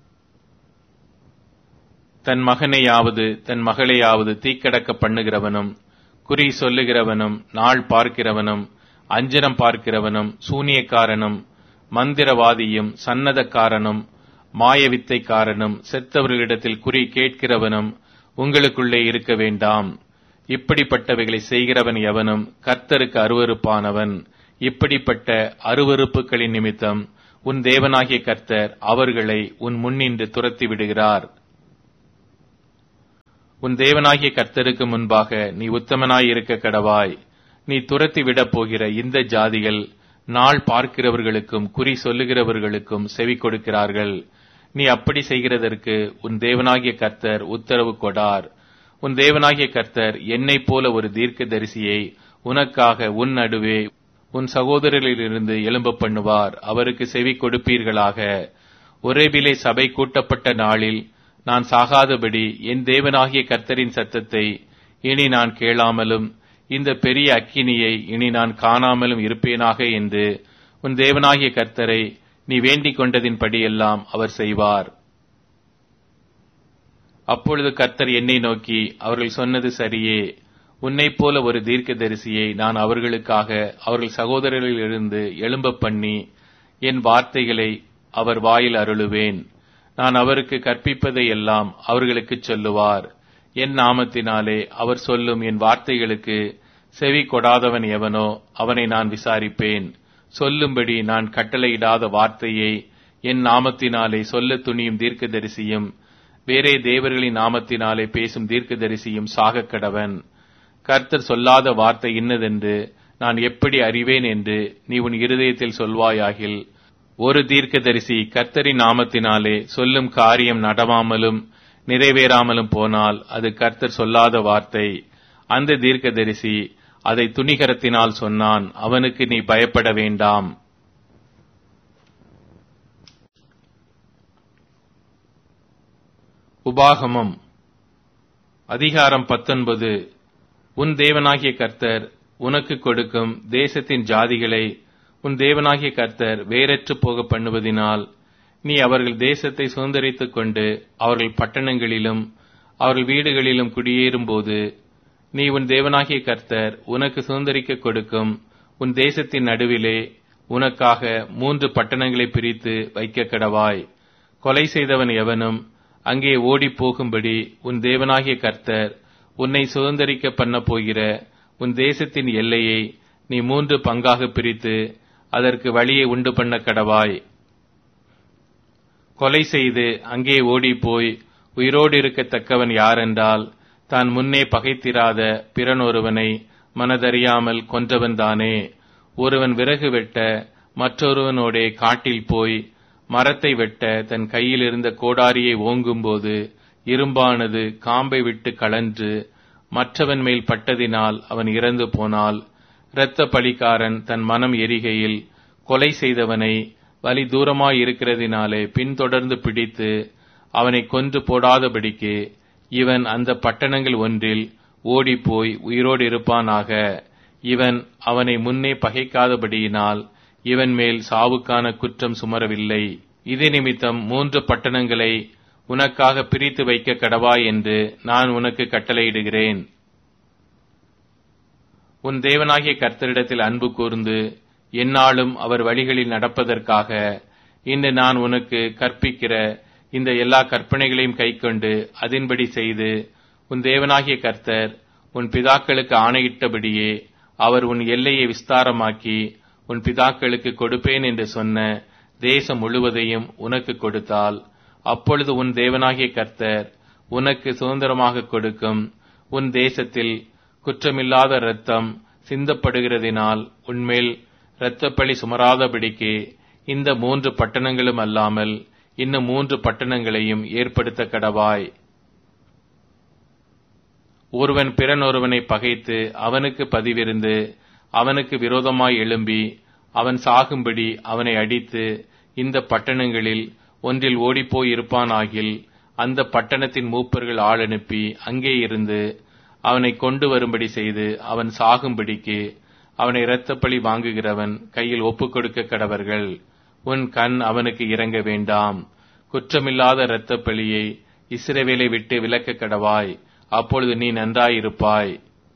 தன் மகனையாவது தன் மகளையாவது தீக்கடக்க பண்ணுகிறவனும் குறி சொல்லுகிறவனும் நாள் பார்க்கிறவனும் அஞ்சனம் பார்க்கிறவனும் சூனியக்காரனும் மந்திரவாதியும் சன்னதக்காரனும் மாயவித்தைக்காரனும் செத்தவர்களிடத்தில் குறி கேட்கிறவனும் உங்களுக்குள்ளே இருக்க வேண்டாம் இப்படிப்பட்டவைகளை செய்கிறவன் எவனும் கர்த்தருக்கு அருவருப்பானவன் இப்படிப்பட்ட அருவருப்புகளின் நிமித்தம் உன் தேவனாகிய கர்த்தர் அவர்களை உன் முன்னின்று துரத்தி விடுகிறார் உன் தேவனாகிய கர்த்தருக்கு முன்பாக நீ உத்தமனாய் இருக்க கடவாய் நீ துரத்தி விடப் போகிற இந்த ஜாதிகள் நாள் பார்க்கிறவர்களுக்கும் குறி சொல்லுகிறவர்களுக்கும் செவி கொடுக்கிறார்கள் நீ அப்படி செய்கிறதற்கு உன் தேவனாகிய கர்த்தர் உத்தரவு கொடார் உன் தேவனாகிய கர்த்தர் என்னைப் போல ஒரு தீர்க்க தரிசியை உனக்காக உன் நடுவே உன் சகோதரரிலிருந்து எழும்ப பண்ணுவார் அவருக்கு செவி கொடுப்பீர்களாக ஒரேபிலே சபை கூட்டப்பட்ட நாளில் நான் சாகாதபடி என் தேவனாகிய கர்த்தரின் சத்தத்தை இனி நான் கேளாமலும் இந்த பெரிய அக்கினியை இனி நான் காணாமலும் இருப்பேனாக என்று உன் தேவனாகிய கர்த்தரை நீ வேண்டிக் கொண்டதின்படியெல்லாம் அவர் செய்வார் அப்பொழுது கர்த்தர் என்னை நோக்கி அவர்கள் சொன்னது சரியே உன்னைப் போல ஒரு தீர்க்கதரிசியை நான் அவர்களுக்காக அவர்கள் சகோதரர்களிலிருந்து எழும்ப பண்ணி என் வார்த்தைகளை அவர் வாயில் அருளுவேன் நான் அவருக்கு கற்பிப்பதை எல்லாம் அவர்களுக்கு சொல்லுவார் என் நாமத்தினாலே அவர் சொல்லும் என் வார்த்தைகளுக்கு செவி கொடாதவன் எவனோ அவனை நான் விசாரிப்பேன் சொல்லும்படி நான் கட்டளையிடாத வார்த்தையை என் நாமத்தினாலே சொல்ல துணியும் தீர்க்கதரிசியும் வேறே தேவர்களின் நாமத்தினாலே பேசும் தீர்க்கதரிசியும் சாகக் கடவன் கர்த்தர் சொல்லாத வார்த்தை இன்னதென்று நான் எப்படி அறிவேன் என்று நீ உன் இருதயத்தில் சொல்வாயாகில் ஒரு தீர்க்கதரிசி கர்த்தரின் நாமத்தினாலே சொல்லும் காரியம் நடவாமலும் நிறைவேறாமலும் போனால் அது கர்த்தர் சொல்லாத வார்த்தை அந்த தீர்க்கதரிசி அதை துணிகரத்தினால் சொன்னான் அவனுக்கு நீ பயப்பட வேண்டாம் உபாகமம் அதிகாரம் பத்தொன்பது உன் தேவனாகிய கர்த்தர் உனக்கு கொடுக்கும் தேசத்தின் ஜாதிகளை உன் தேவனாகிய கர்த்தர் வேறற்று போக பண்ணுவதினால் நீ அவர்கள் தேசத்தை சுதந்திரித்துக் கொண்டு அவர்கள் பட்டணங்களிலும் அவர்கள் வீடுகளிலும் குடியேறும்போது நீ உன் தேவனாகிய கர்த்தர் உனக்கு சுதந்திரிக்க கொடுக்கும் உன் தேசத்தின் நடுவிலே உனக்காக மூன்று பட்டணங்களை பிரித்து வைக்க கடவாய் கொலை செய்தவன் எவனும் அங்கே ஓடிப் போகும்படி உன் தேவனாகிய கர்த்தர் உன்னை சுதந்திரிக்க பண்ண போகிற உன் தேசத்தின் எல்லையை நீ மூன்று பங்காக பிரித்து அதற்கு வழியை உண்டு பண்ண கடவாய் கொலை செய்து அங்கே ஓடிப்போய் உயிரோடு இருக்கத்தக்கவன் யாரென்றால் தான் முன்னே பகைத்திராத பிறனொருவனை மனதறியாமல் கொன்றவன்தானே ஒருவன் விறகு வெட்ட மற்றொருவனோடே காட்டில் போய் மரத்தை வெட்ட தன் கையில் இருந்த கோடாரியை ஓங்கும்போது இரும்பானது காம்பை விட்டு கலன்று மற்றவன் மேல் பட்டதினால் அவன் இறந்து போனால் இரத்த பலிக்காரன் தன் மனம் எரிகையில் கொலை செய்தவனை வலி தூரமாய் இருக்கிறதினாலே பின்தொடர்ந்து பிடித்து அவனை கொன்று போடாதபடிக்கு இவன் அந்த பட்டணங்கள் ஒன்றில் ஓடிப்போய் உயிரோடு இருப்பானாக இவன் அவனை முன்னே பகைக்காதபடியினால் இவன் மேல் சாவுக்கான குற்றம் சுமரவில்லை இது நிமித்தம் மூன்று பட்டணங்களை உனக்காக பிரித்து வைக்க கடவாய் என்று நான் உனக்கு கட்டளையிடுகிறேன் உன் தேவனாகிய கர்த்தரிடத்தில் அன்பு கூர்ந்து எந்நாளும் அவர் வழிகளில் நடப்பதற்காக இன்று நான் உனக்கு கற்பிக்கிற இந்த எல்லா கற்பனைகளையும் கைக்கொண்டு அதின்படி செய்து உன் தேவனாகிய கர்த்தர் உன் பிதாக்களுக்கு ஆணையிட்டபடியே அவர் உன் எல்லையை விஸ்தாரமாக்கி உன் பிதாக்களுக்கு கொடுப்பேன் என்று சொன்ன தேசம் முழுவதையும் உனக்கு கொடுத்தால் அப்பொழுது உன் தேவனாகிய கர்த்தர் உனக்கு சுதந்திரமாக கொடுக்கும் உன் தேசத்தில் குற்றமில்லாத இரத்தம் சிந்தப்படுகிறதினால் உன்மேல் இரத்தப்பழி சுமராதபடிக்கு இந்த மூன்று பட்டணங்களும் அல்லாமல் இன்னும் மூன்று பட்டணங்களையும் ஏற்படுத்த கடவாய் ஒருவன் பிறனொருவனை பகைத்து அவனுக்கு பதிவிருந்து அவனுக்கு விரோதமாய் எழும்பி அவன் சாகும்படி அவனை அடித்து இந்த பட்டணங்களில் ஒன்றில் ஓடிப்போய் இருப்பானாகில் அந்த பட்டணத்தின் மூப்பர்கள் ஆள் அனுப்பி அங்கே இருந்து அவனை கொண்டு வரும்படி செய்து அவன் சாகும்படிக்கு அவனை இரத்தப்பழி வாங்குகிறவன் கையில் ஒப்புக் கொடுக்க கடவர்கள் உன் கண் அவனுக்கு இறங்க வேண்டாம் குற்றமில்லாத இரத்தப்பழியை இஸ்ரவேலை விட்டு விலக்க கடவாய் அப்பொழுது நீ நன்றாயிருப்பாய்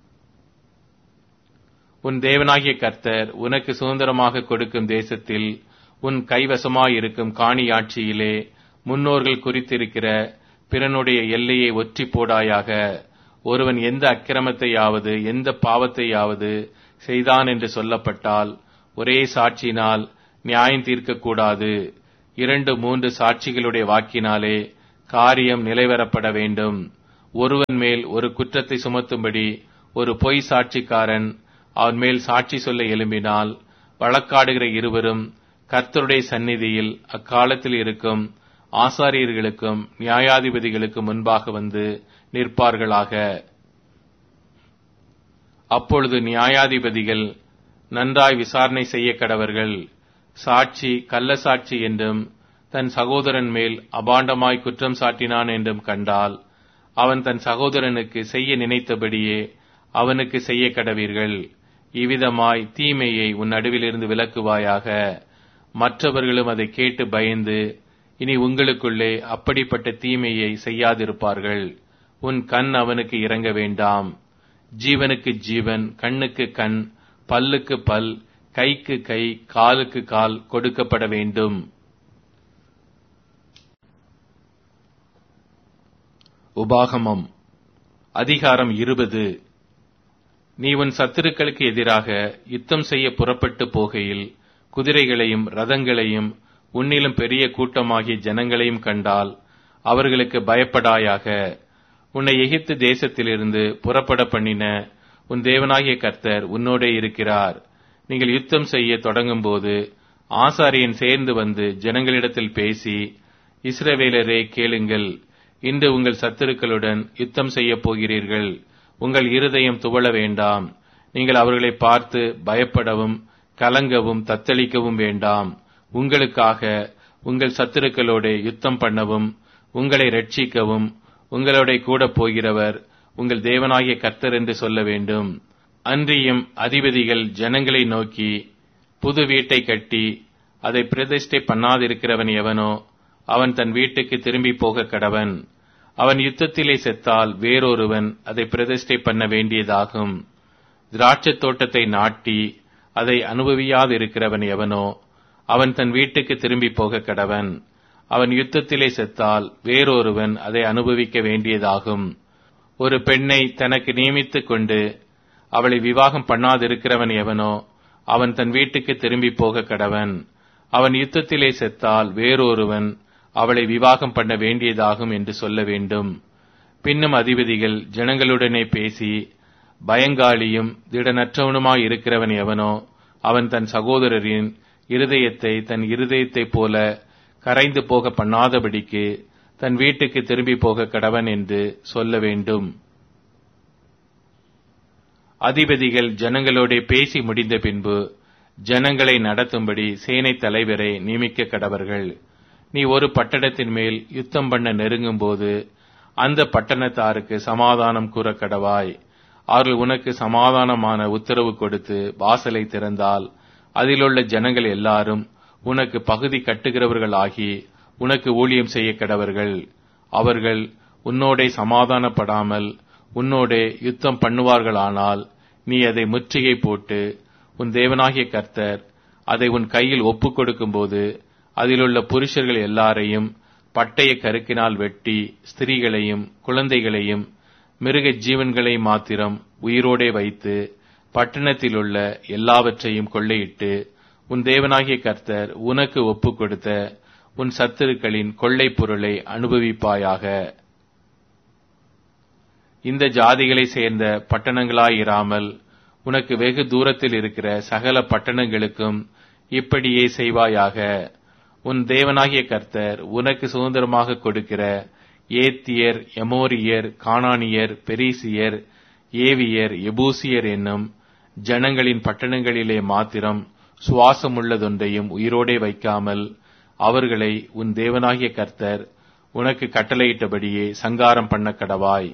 உன் தேவனாகிய கர்த்தர் உனக்கு சுதந்திரமாக கொடுக்கும் தேசத்தில் உன் கைவசமாயிருக்கும் காணியாட்சியிலே முன்னோர்கள் குறித்திருக்கிற பிறனுடைய எல்லையை ஒற்றி போடாயாக ஒருவன் எந்த அக்கிரமத்தையாவது எந்த பாவத்தையாவது செய்தான் என்று சொல்லப்பட்டால் ஒரே சாட்சியினால் நியாயம் தீர்க்கக்கூடாது இரண்டு மூன்று சாட்சிகளுடைய வாக்கினாலே காரியம் நிலைவரப்பட வேண்டும் ஒருவன் மேல் ஒரு குற்றத்தை சுமத்தும்படி ஒரு பொய் சாட்சிக்காரன் அவன் மேல் சாட்சி சொல்ல எழும்பினால் வழக்காடுகிற இருவரும் கர்த்தருடைய சந்நிதியில் அக்காலத்தில் இருக்கும் ஆசாரியர்களுக்கும் நியாயாதிபதிகளுக்கும் முன்பாக வந்து நிற்பார்களாக அப்பொழுது நியாயாதிபதிகள் நன்றாய் விசாரணை செய்ய கடவர்கள் சாட்சி கள்ள சாட்சி என்றும் தன் சகோதரன் மேல் அபாண்டமாய் குற்றம் சாட்டினான் என்றும் கண்டால் அவன் தன் சகோதரனுக்கு செய்ய நினைத்தபடியே அவனுக்கு செய்ய கடவீர்கள் இவ்விதமாய் தீமையை உன் நடுவிலிருந்து விலக்குவாயாக மற்றவர்களும் அதை கேட்டு பயந்து இனி உங்களுக்குள்ளே அப்படிப்பட்ட தீமையை செய்யாதிருப்பார்கள் உன் கண் அவனுக்கு இறங்க வேண்டாம் ஜீவனுக்கு ஜீவன் கண்ணுக்கு கண் பல்லுக்கு பல் கைக்கு கை காலுக்கு கால் கொடுக்கப்பட வேண்டும் உபாகமம் அதிகாரம் இருபது நீ உன் சத்துருக்களுக்கு எதிராக யுத்தம் செய்ய புறப்பட்டு போகையில் குதிரைகளையும் ரதங்களையும் உன்னிலும் பெரிய கூட்டமாகிய ஜனங்களையும் கண்டால் அவர்களுக்கு பயப்படாயாக உன்னை எகிப்து தேசத்திலிருந்து புறப்பட பண்ணின உன் தேவனாகிய கர்த்தர் உன்னோடே இருக்கிறார் நீங்கள் யுத்தம் செய்ய தொடங்கும்போது ஆசாரியன் சேர்ந்து வந்து ஜனங்களிடத்தில் பேசி இஸ்ரவேலரே கேளுங்கள் இன்று உங்கள் சத்துருக்களுடன் யுத்தம் செய்யப் போகிறீர்கள் உங்கள் இருதயம் துவள வேண்டாம் நீங்கள் அவர்களை பார்த்து பயப்படவும் கலங்கவும் தத்தளிக்கவும் வேண்டாம் உங்களுக்காக உங்கள் சத்துருக்களோட யுத்தம் பண்ணவும் உங்களை ரட்சிக்கவும் உங்களோட கூட போகிறவர் உங்கள் தேவனாகிய கர்த்தர் என்று சொல்ல வேண்டும் அன்றியும் அதிபதிகள் ஜனங்களை நோக்கி புது வீட்டை கட்டி அதை பிரதிஷ்டை பண்ணாதிருக்கிறவன் எவனோ அவன் தன் வீட்டுக்கு திரும்பி போக கடவன் அவன் யுத்தத்திலே செத்தால் வேறொருவன் அதை பிரதிஷ்டை பண்ண வேண்டியதாகும் திராட்சத் தோட்டத்தை நாட்டி அதை அனுபவியாதிருக்கிறவன் எவனோ அவன் தன் வீட்டுக்கு திரும்பி போக கடவன் அவன் யுத்தத்திலே செத்தால் வேறொருவன் அதை அனுபவிக்க வேண்டியதாகும் ஒரு பெண்ணை தனக்கு நியமித்துக் கொண்டு அவளை விவாகம் பண்ணாதிருக்கிறவன் எவனோ அவன் தன் வீட்டுக்கு திரும்பி போக கடவன் அவன் யுத்தத்திலே செத்தால் வேறொருவன் அவளை விவாகம் பண்ண வேண்டியதாகும் என்று சொல்ல வேண்டும் பின்னும் அதிபதிகள் ஜனங்களுடனே பேசி பயங்காளியும் திடனற்றவனுமாய் இருக்கிறவன் எவனோ அவன் தன் சகோதரரின் இருதயத்தை தன் இருதயத்தைப் போல கரைந்து போக பண்ணாதபடிக்கு தன் வீட்டுக்கு திரும்பி போக கடவன் என்று சொல்ல வேண்டும் அதிபதிகள் ஜனங்களோட பேசி முடிந்த பின்பு ஜனங்களை நடத்தும்படி சேனை தலைவரை நியமிக்க கடவர்கள் நீ ஒரு பட்டணத்தின் மேல் யுத்தம் பண்ண நெருங்கும் போது அந்த பட்டணத்தாருக்கு சமாதானம் கூற கடவாய் அவர்கள் உனக்கு சமாதானமான உத்தரவு கொடுத்து வாசலை திறந்தால் அதிலுள்ள ஜனங்கள் எல்லாரும் உனக்கு பகுதி கட்டுகிறவர்கள் ஆகி உனக்கு ஊழியம் செய்ய கடவர்கள் அவர்கள் உன்னோடே சமாதானப்படாமல் உன்னோடே யுத்தம் பண்ணுவார்களானால் நீ அதை முற்றுகை போட்டு உன் தேவனாகிய கர்த்தர் அதை உன் கையில் ஒப்புக் கொடுக்கும்போது அதிலுள்ள புருஷர்கள் எல்லாரையும் பட்டய கருக்கினால் வெட்டி ஸ்திரீகளையும் குழந்தைகளையும் மிருக ஜீவன்களை மாத்திரம் உயிரோடே வைத்து பட்டணத்திலுள்ள எல்லாவற்றையும் கொள்ளையிட்டு உன் தேவனாகிய கர்த்தர் உனக்கு ஒப்புக் கொடுத்த உன் சத்துருக்களின் கொள்ளை பொருளை அனுபவிப்பாயாக இந்த ஜாதிகளை சேர்ந்த பட்டணங்களாயிராமல் உனக்கு வெகு தூரத்தில் இருக்கிற சகல பட்டணங்களுக்கும் இப்படியே செய்வாயாக உன் தேவனாகிய கர்த்தர் உனக்கு சுதந்திரமாக கொடுக்கிற ஏத்தியர் எமோரியர் கானானியர் பெரிசியர் ஏவியர் எபூசியர் என்னும் ஜனங்களின் பட்டணங்களிலே மாத்திரம் சுவாசமுள்ளதொன்றையும் உயிரோடே வைக்காமல் அவர்களை உன் தேவனாகிய கர்த்தர் உனக்கு கட்டளையிட்டபடியே சங்காரம் பண்ண கடவாய்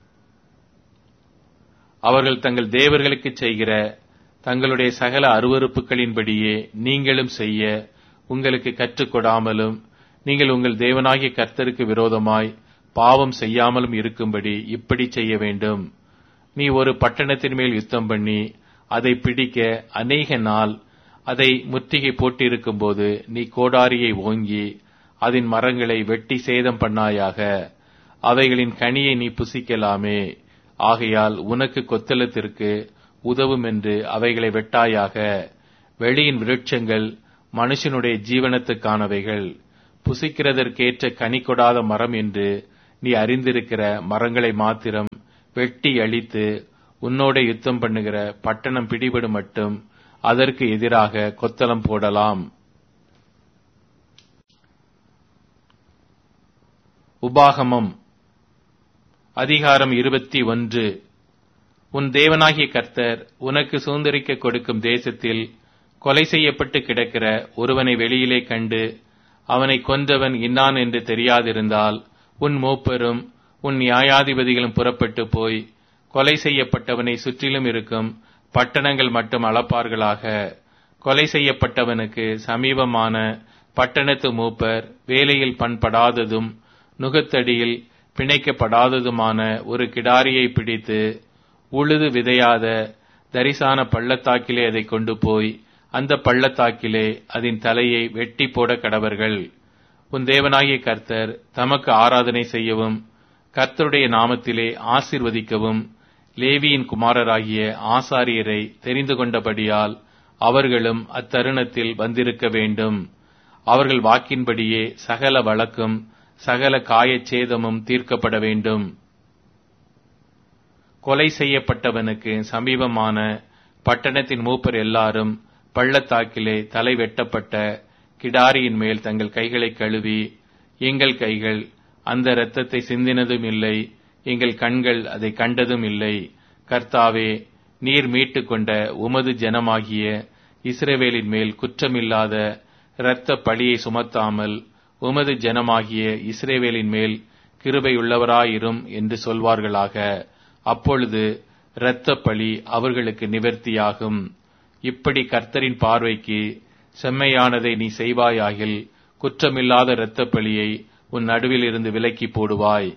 அவர்கள் தங்கள் தேவர்களுக்கு செய்கிற தங்களுடைய சகல அருவறுப்புகளின்படியே நீங்களும் செய்ய உங்களுக்கு கற்றுக்கொடாமலும் நீங்கள் உங்கள் தேவனாகிய கர்த்தருக்கு விரோதமாய் பாவம் செய்யாமலும் இருக்கும்படி இப்படி செய்ய வேண்டும் நீ ஒரு பட்டணத்தின் மேல் யுத்தம் பண்ணி அதை பிடிக்க அநேக நாள் அதை முற்றுகை போட்டிருக்கும் போது நீ கோடாரியை ஓங்கி அதன் மரங்களை வெட்டி சேதம் பண்ணாயாக அவைகளின் கனியை நீ புசிக்கலாமே ஆகையால் உனக்கு கொத்தளத்திற்கு உதவும் என்று அவைகளை வெட்டாயாக வெளியின் விருட்சங்கள் மனுஷனுடைய ஜீவனத்துக்கானவைகள் புசிக்கிறதற்கேற்ற கனி கொடாத மரம் என்று நீ அறிந்திருக்கிற மரங்களை மாத்திரம் வெட்டி அழித்து உன்னோட யுத்தம் பண்ணுகிற பட்டணம் பிடிபடும் மட்டும் அதற்கு எதிராக கொத்தளம் போடலாம் உபாகமம் அதிகாரம் இருபத்தி ஒன்று உன் தேவனாகிய கர்த்தர் உனக்கு சுதந்திரிக்க கொடுக்கும் தேசத்தில் கொலை செய்யப்பட்டு கிடக்கிற ஒருவனை வெளியிலே கண்டு அவனை கொன்றவன் இன்னான் என்று தெரியாதிருந்தால் உன் மூப்பரும் உன் நியாயாதிபதிகளும் புறப்பட்டு போய் கொலை செய்யப்பட்டவனை சுற்றிலும் இருக்கும் பட்டணங்கள் மட்டும் அளப்பார்களாக கொலை செய்யப்பட்டவனுக்கு சமீபமான பட்டணத்து மூப்பர் வேலையில் பண்படாததும் நுகத்தடியில் பிணைக்கப்படாததுமான ஒரு கிடாரியை பிடித்து உழுது விதையாத தரிசான பள்ளத்தாக்கிலே அதை கொண்டு போய் அந்த பள்ளத்தாக்கிலே அதன் தலையை வெட்டி போட கடவர்கள் உன் தேவனாகிய கர்த்தர் தமக்கு ஆராதனை செய்யவும் கர்த்தருடைய நாமத்திலே ஆசிர்வதிக்கவும் லேவியின் குமாரராகிய ஆசாரியரை தெரிந்து கொண்டபடியால் அவர்களும் அத்தருணத்தில் வந்திருக்க வேண்டும் அவர்கள் வாக்கின்படியே சகல வழக்கும் சகல காயச்சேதமும் தீர்க்கப்பட வேண்டும் கொலை செய்யப்பட்டவனுக்கு சமீபமான பட்டணத்தின் மூப்பர் எல்லாரும் பள்ளத்தாக்கிலே தலை வெட்டப்பட்ட கிடாரியின் மேல் தங்கள் கைகளை கழுவி எங்கள் கைகள் அந்த இரத்தத்தை சிந்தினதும் இல்லை எங்கள் கண்கள் அதை கண்டதும் இல்லை கர்த்தாவே நீர் மீட்டு கொண்ட உமது ஜனமாகிய இஸ்ரவேலின் மேல் குற்றமில்லாத இரத்த பழியை சுமத்தாமல் உமது ஜனமாகிய இஸ்ரேவேலின் மேல் கிருபையுள்ளவராயிரும் என்று சொல்வார்களாக அப்பொழுது இரத்த பழி அவர்களுக்கு நிவர்த்தியாகும் இப்படி கர்த்தரின் பார்வைக்கு செம்மையானதை நீ செய்வாயாகில் குற்றமில்லாத இரத்த பழியை உன் நடுவில் இருந்து விலக்கி போடுவாய்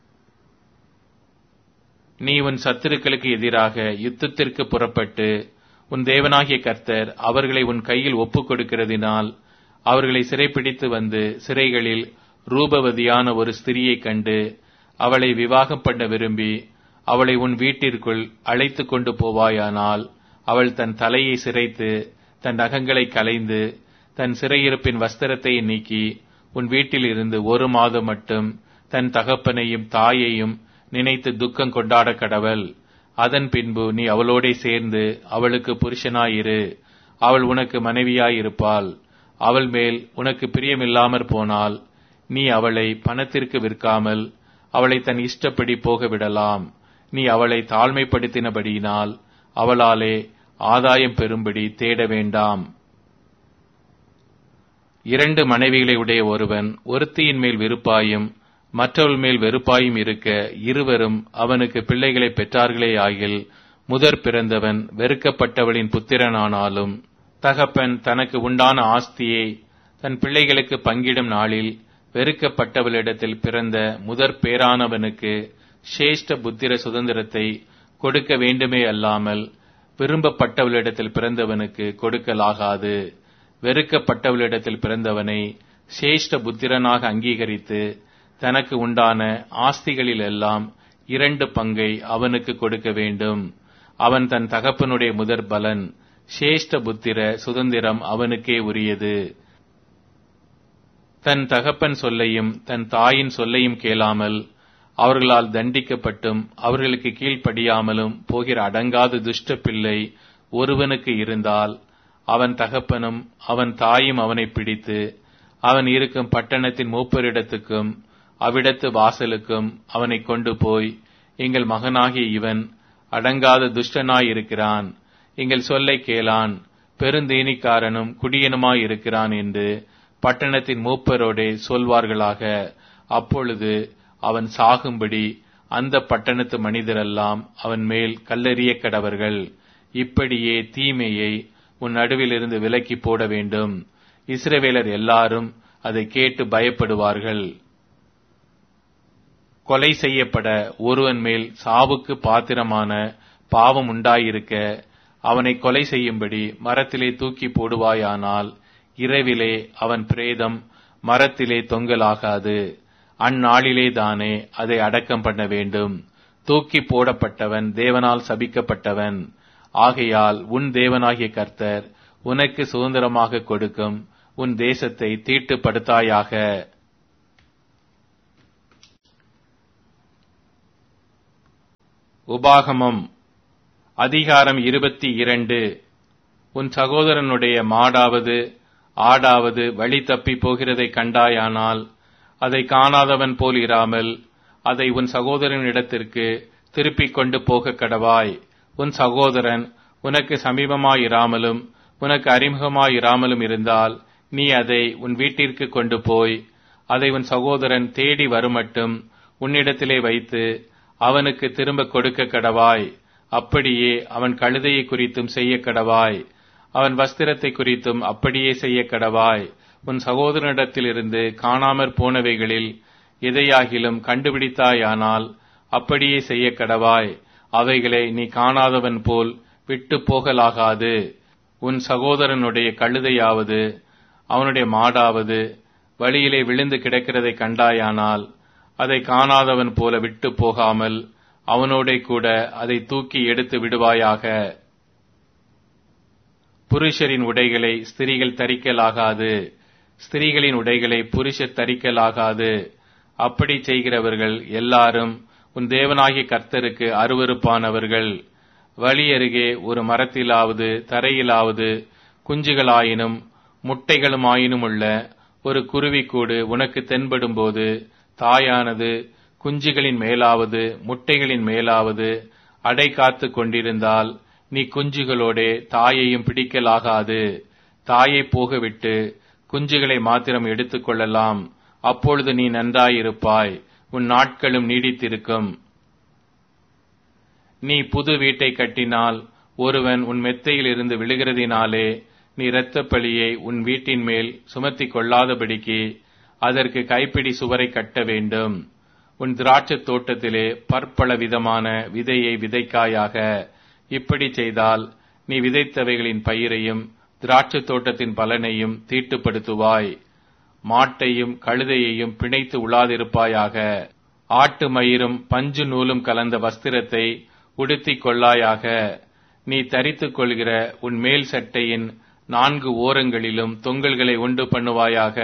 நீ உன் சத்துருக்களுக்கு எதிராக யுத்தத்திற்கு புறப்பட்டு உன் தேவனாகிய கர்த்தர் அவர்களை உன் கையில் ஒப்புக் கொடுக்கிறதினால் அவர்களை சிறைப்பிடித்து வந்து சிறைகளில் ரூபவதியான ஒரு ஸ்திரியைக் கண்டு அவளை விவாகம் பண்ண விரும்பி அவளை உன் வீட்டிற்குள் அழைத்து கொண்டு போவாயானால் அவள் தன் தலையை சிரைத்து தன் நகங்களை கலைந்து தன் சிறையிருப்பின் வஸ்திரத்தை நீக்கி உன் வீட்டில் இருந்து ஒரு மாதம் மட்டும் தன் தகப்பனையும் தாயையும் நினைத்து துக்கம் கொண்டாட கடவள் அதன் பின்பு நீ அவளோடே சேர்ந்து அவளுக்கு புருஷனாயிரு அவள் உனக்கு மனைவியாயிருப்பாள் அவள் மேல் உனக்கு பிரியமில்லாமற் போனால் நீ அவளை பணத்திற்கு விற்காமல் அவளை தன் இஷ்டப்படி போக விடலாம் நீ அவளை தாழ்மைப்படுத்தினபடியினால் அவளாலே ஆதாயம் பெறும்படி தேட வேண்டாம் இரண்டு மனைவிகளை உடைய ஒருவன் ஒருத்தியின் மேல் விருப்பாயும் மற்றவள் மேல் வெறுப்பாயும் இருக்க இருவரும் அவனுக்கு பிள்ளைகளை பெற்றார்களே ஆகில் முதற் பிறந்தவன் வெறுக்கப்பட்டவளின் புத்திரனானாலும் தகப்பன் தனக்கு உண்டான ஆஸ்தியை தன் பிள்ளைகளுக்கு பங்கிடும் நாளில் வெறுக்கப்பட்டவளிடத்தில் பிறந்த முதற் பேரானவனுக்கு சிரேஷ்ட புத்திர சுதந்திரத்தை கொடுக்க வேண்டுமே அல்லாமல் விரும்பப்பட்டவளிடத்தில் பிறந்தவனுக்கு கொடுக்கலாகாது வெறுக்கப்பட்டவளிடத்தில் பிறந்தவனை சிரேஷ்ட புத்திரனாக அங்கீகரித்து தனக்கு உண்டான ஆஸ்திகளில் எல்லாம் இரண்டு பங்கை அவனுக்கு கொடுக்க வேண்டும் அவன் தன் தகப்பனுடைய முதற் பலன் சிரேஷ்ட புத்திர சுதந்திரம் அவனுக்கே உரியது தன் தகப்பன் சொல்லையும் தன் தாயின் சொல்லையும் கேளாமல் அவர்களால் தண்டிக்கப்பட்டும் அவர்களுக்கு கீழ்ப்படியாமலும் போகிற அடங்காத துஷ்ட பிள்ளை ஒருவனுக்கு இருந்தால் அவன் தகப்பனும் அவன் தாயும் அவனை பிடித்து அவன் இருக்கும் பட்டணத்தின் மூப்பரிடத்துக்கும் அவ்விடத்து வாசலுக்கும் அவனை கொண்டு போய் எங்கள் மகனாகிய இவன் அடங்காத துஷ்டனாயிருக்கிறான் எங்கள் சொல்லை கேளான் பெருந்தேனிக்காரனும் குடியனுமாயிருக்கிறான் என்று பட்டணத்தின் மூப்பரோடே சொல்வார்களாக அப்பொழுது அவன் சாகும்படி அந்த பட்டணத்து மனிதரெல்லாம் அவன் மேல் கல்லெறிய கடவர்கள் இப்படியே தீமையை உன் நடுவிலிருந்து விலக்கி போட வேண்டும் இஸ்ரவேலர் எல்லாரும் அதை கேட்டு பயப்படுவார்கள் கொலை செய்யப்பட ஒருவன் மேல் சாவுக்கு பாத்திரமான பாவம் உண்டாயிருக்க அவனை கொலை செய்யும்படி மரத்திலே தூக்கி போடுவாயானால் இரவிலே அவன் பிரேதம் மரத்திலே தொங்கலாகாது அந்நாளிலே தானே அதை அடக்கம் பண்ண வேண்டும் தூக்கி போடப்பட்டவன் தேவனால் சபிக்கப்பட்டவன் ஆகையால் உன் தேவனாகிய கர்த்தர் உனக்கு சுதந்திரமாக கொடுக்கும் உன் தேசத்தை தீட்டுப்படுத்தாயாக உபாகமம் அதிகாரம் இருபத்தி இரண்டு உன் சகோதரனுடைய மாடாவது ஆடாவது வழி தப்பி போகிறதை கண்டாயானால் அதை காணாதவன் போல் இராமல் அதை உன் சகோதரனிடத்திற்கு திருப்பிக் கொண்டு போக கடவாய் உன் சகோதரன் உனக்கு சமீபமாயிராமலும் உனக்கு அறிமுகமாயிராமலும் இருந்தால் நீ அதை உன் வீட்டிற்கு கொண்டு போய் அதை உன் சகோதரன் தேடி வருமட்டும் உன்னிடத்திலே வைத்து அவனுக்கு திரும்ப கொடுக்க கடவாய் அப்படியே அவன் கழுதையை குறித்தும் செய்ய கடவாய் அவன் வஸ்திரத்தை குறித்தும் அப்படியே செய்ய கடவாய் உன் சகோதரனிடத்திலிருந்து காணாமற் போனவைகளில் எதையாகிலும் கண்டுபிடித்தாயானால் அப்படியே செய்ய கடவாய் அவைகளை நீ காணாதவன் போல் விட்டு போகலாகாது உன் சகோதரனுடைய கழுதையாவது அவனுடைய மாடாவது வழியிலே விழுந்து கிடக்கிறதை கண்டாயானால் அதை காணாதவன் போல விட்டு போகாமல் அவனோட கூட அதை தூக்கி எடுத்து விடுவாயாக புருஷரின் உடைகளை ஸ்திரீகள் தரிக்கலாகாது ஸ்திரீகளின் உடைகளை புருஷர் தரிக்கலாகாது அப்படி செய்கிறவர்கள் எல்லாரும் உன் தேவனாகிய கர்த்தருக்கு அருவருப்பானவர்கள் வழி அருகே ஒரு மரத்திலாவது தரையிலாவது குஞ்சுகளாயினும் முட்டைகளுமாயினும் உள்ள ஒரு குருவிக்கூடு உனக்கு தென்படும்போது தாயானது குஞ்சுகளின் மேலாவது முட்டைகளின் மேலாவது அடை காத்து கொண்டிருந்தால் நீ குஞ்சுகளோடே தாயையும் பிடிக்கலாகாது தாயை போகவிட்டு குஞ்சுகளை மாத்திரம் எடுத்துக்கொள்ளலாம் அப்பொழுது நீ நன்றாயிருப்பாய் உன் நாட்களும் நீடித்திருக்கும் நீ புது வீட்டை கட்டினால் ஒருவன் உன் மெத்தையில் இருந்து விழுகிறதினாலே நீ இரத்தப் பழியை உன் வீட்டின் மேல் சுமத்திக் கொள்ளாதபடிக்கு அதற்கு கைப்பிடி சுவரை கட்ட வேண்டும் உன் திராட்சத் தோட்டத்திலே பற்பல விதமான விதையை விதைக்காயாக இப்படி செய்தால் நீ விதைத்தவைகளின் பயிரையும் திராட்சத் தோட்டத்தின் பலனையும் தீட்டுப்படுத்துவாய் மாட்டையும் கழுதையையும் பிணைத்து உழாதிருப்பாயாக ஆட்டு மயிரும் பஞ்சு நூலும் கலந்த வஸ்திரத்தை உடுத்திக் கொள்ளாயாக நீ தரித்துக் கொள்கிற உன் மேல் சட்டையின் நான்கு ஓரங்களிலும் தொங்கல்களை உண்டு பண்ணுவாயாக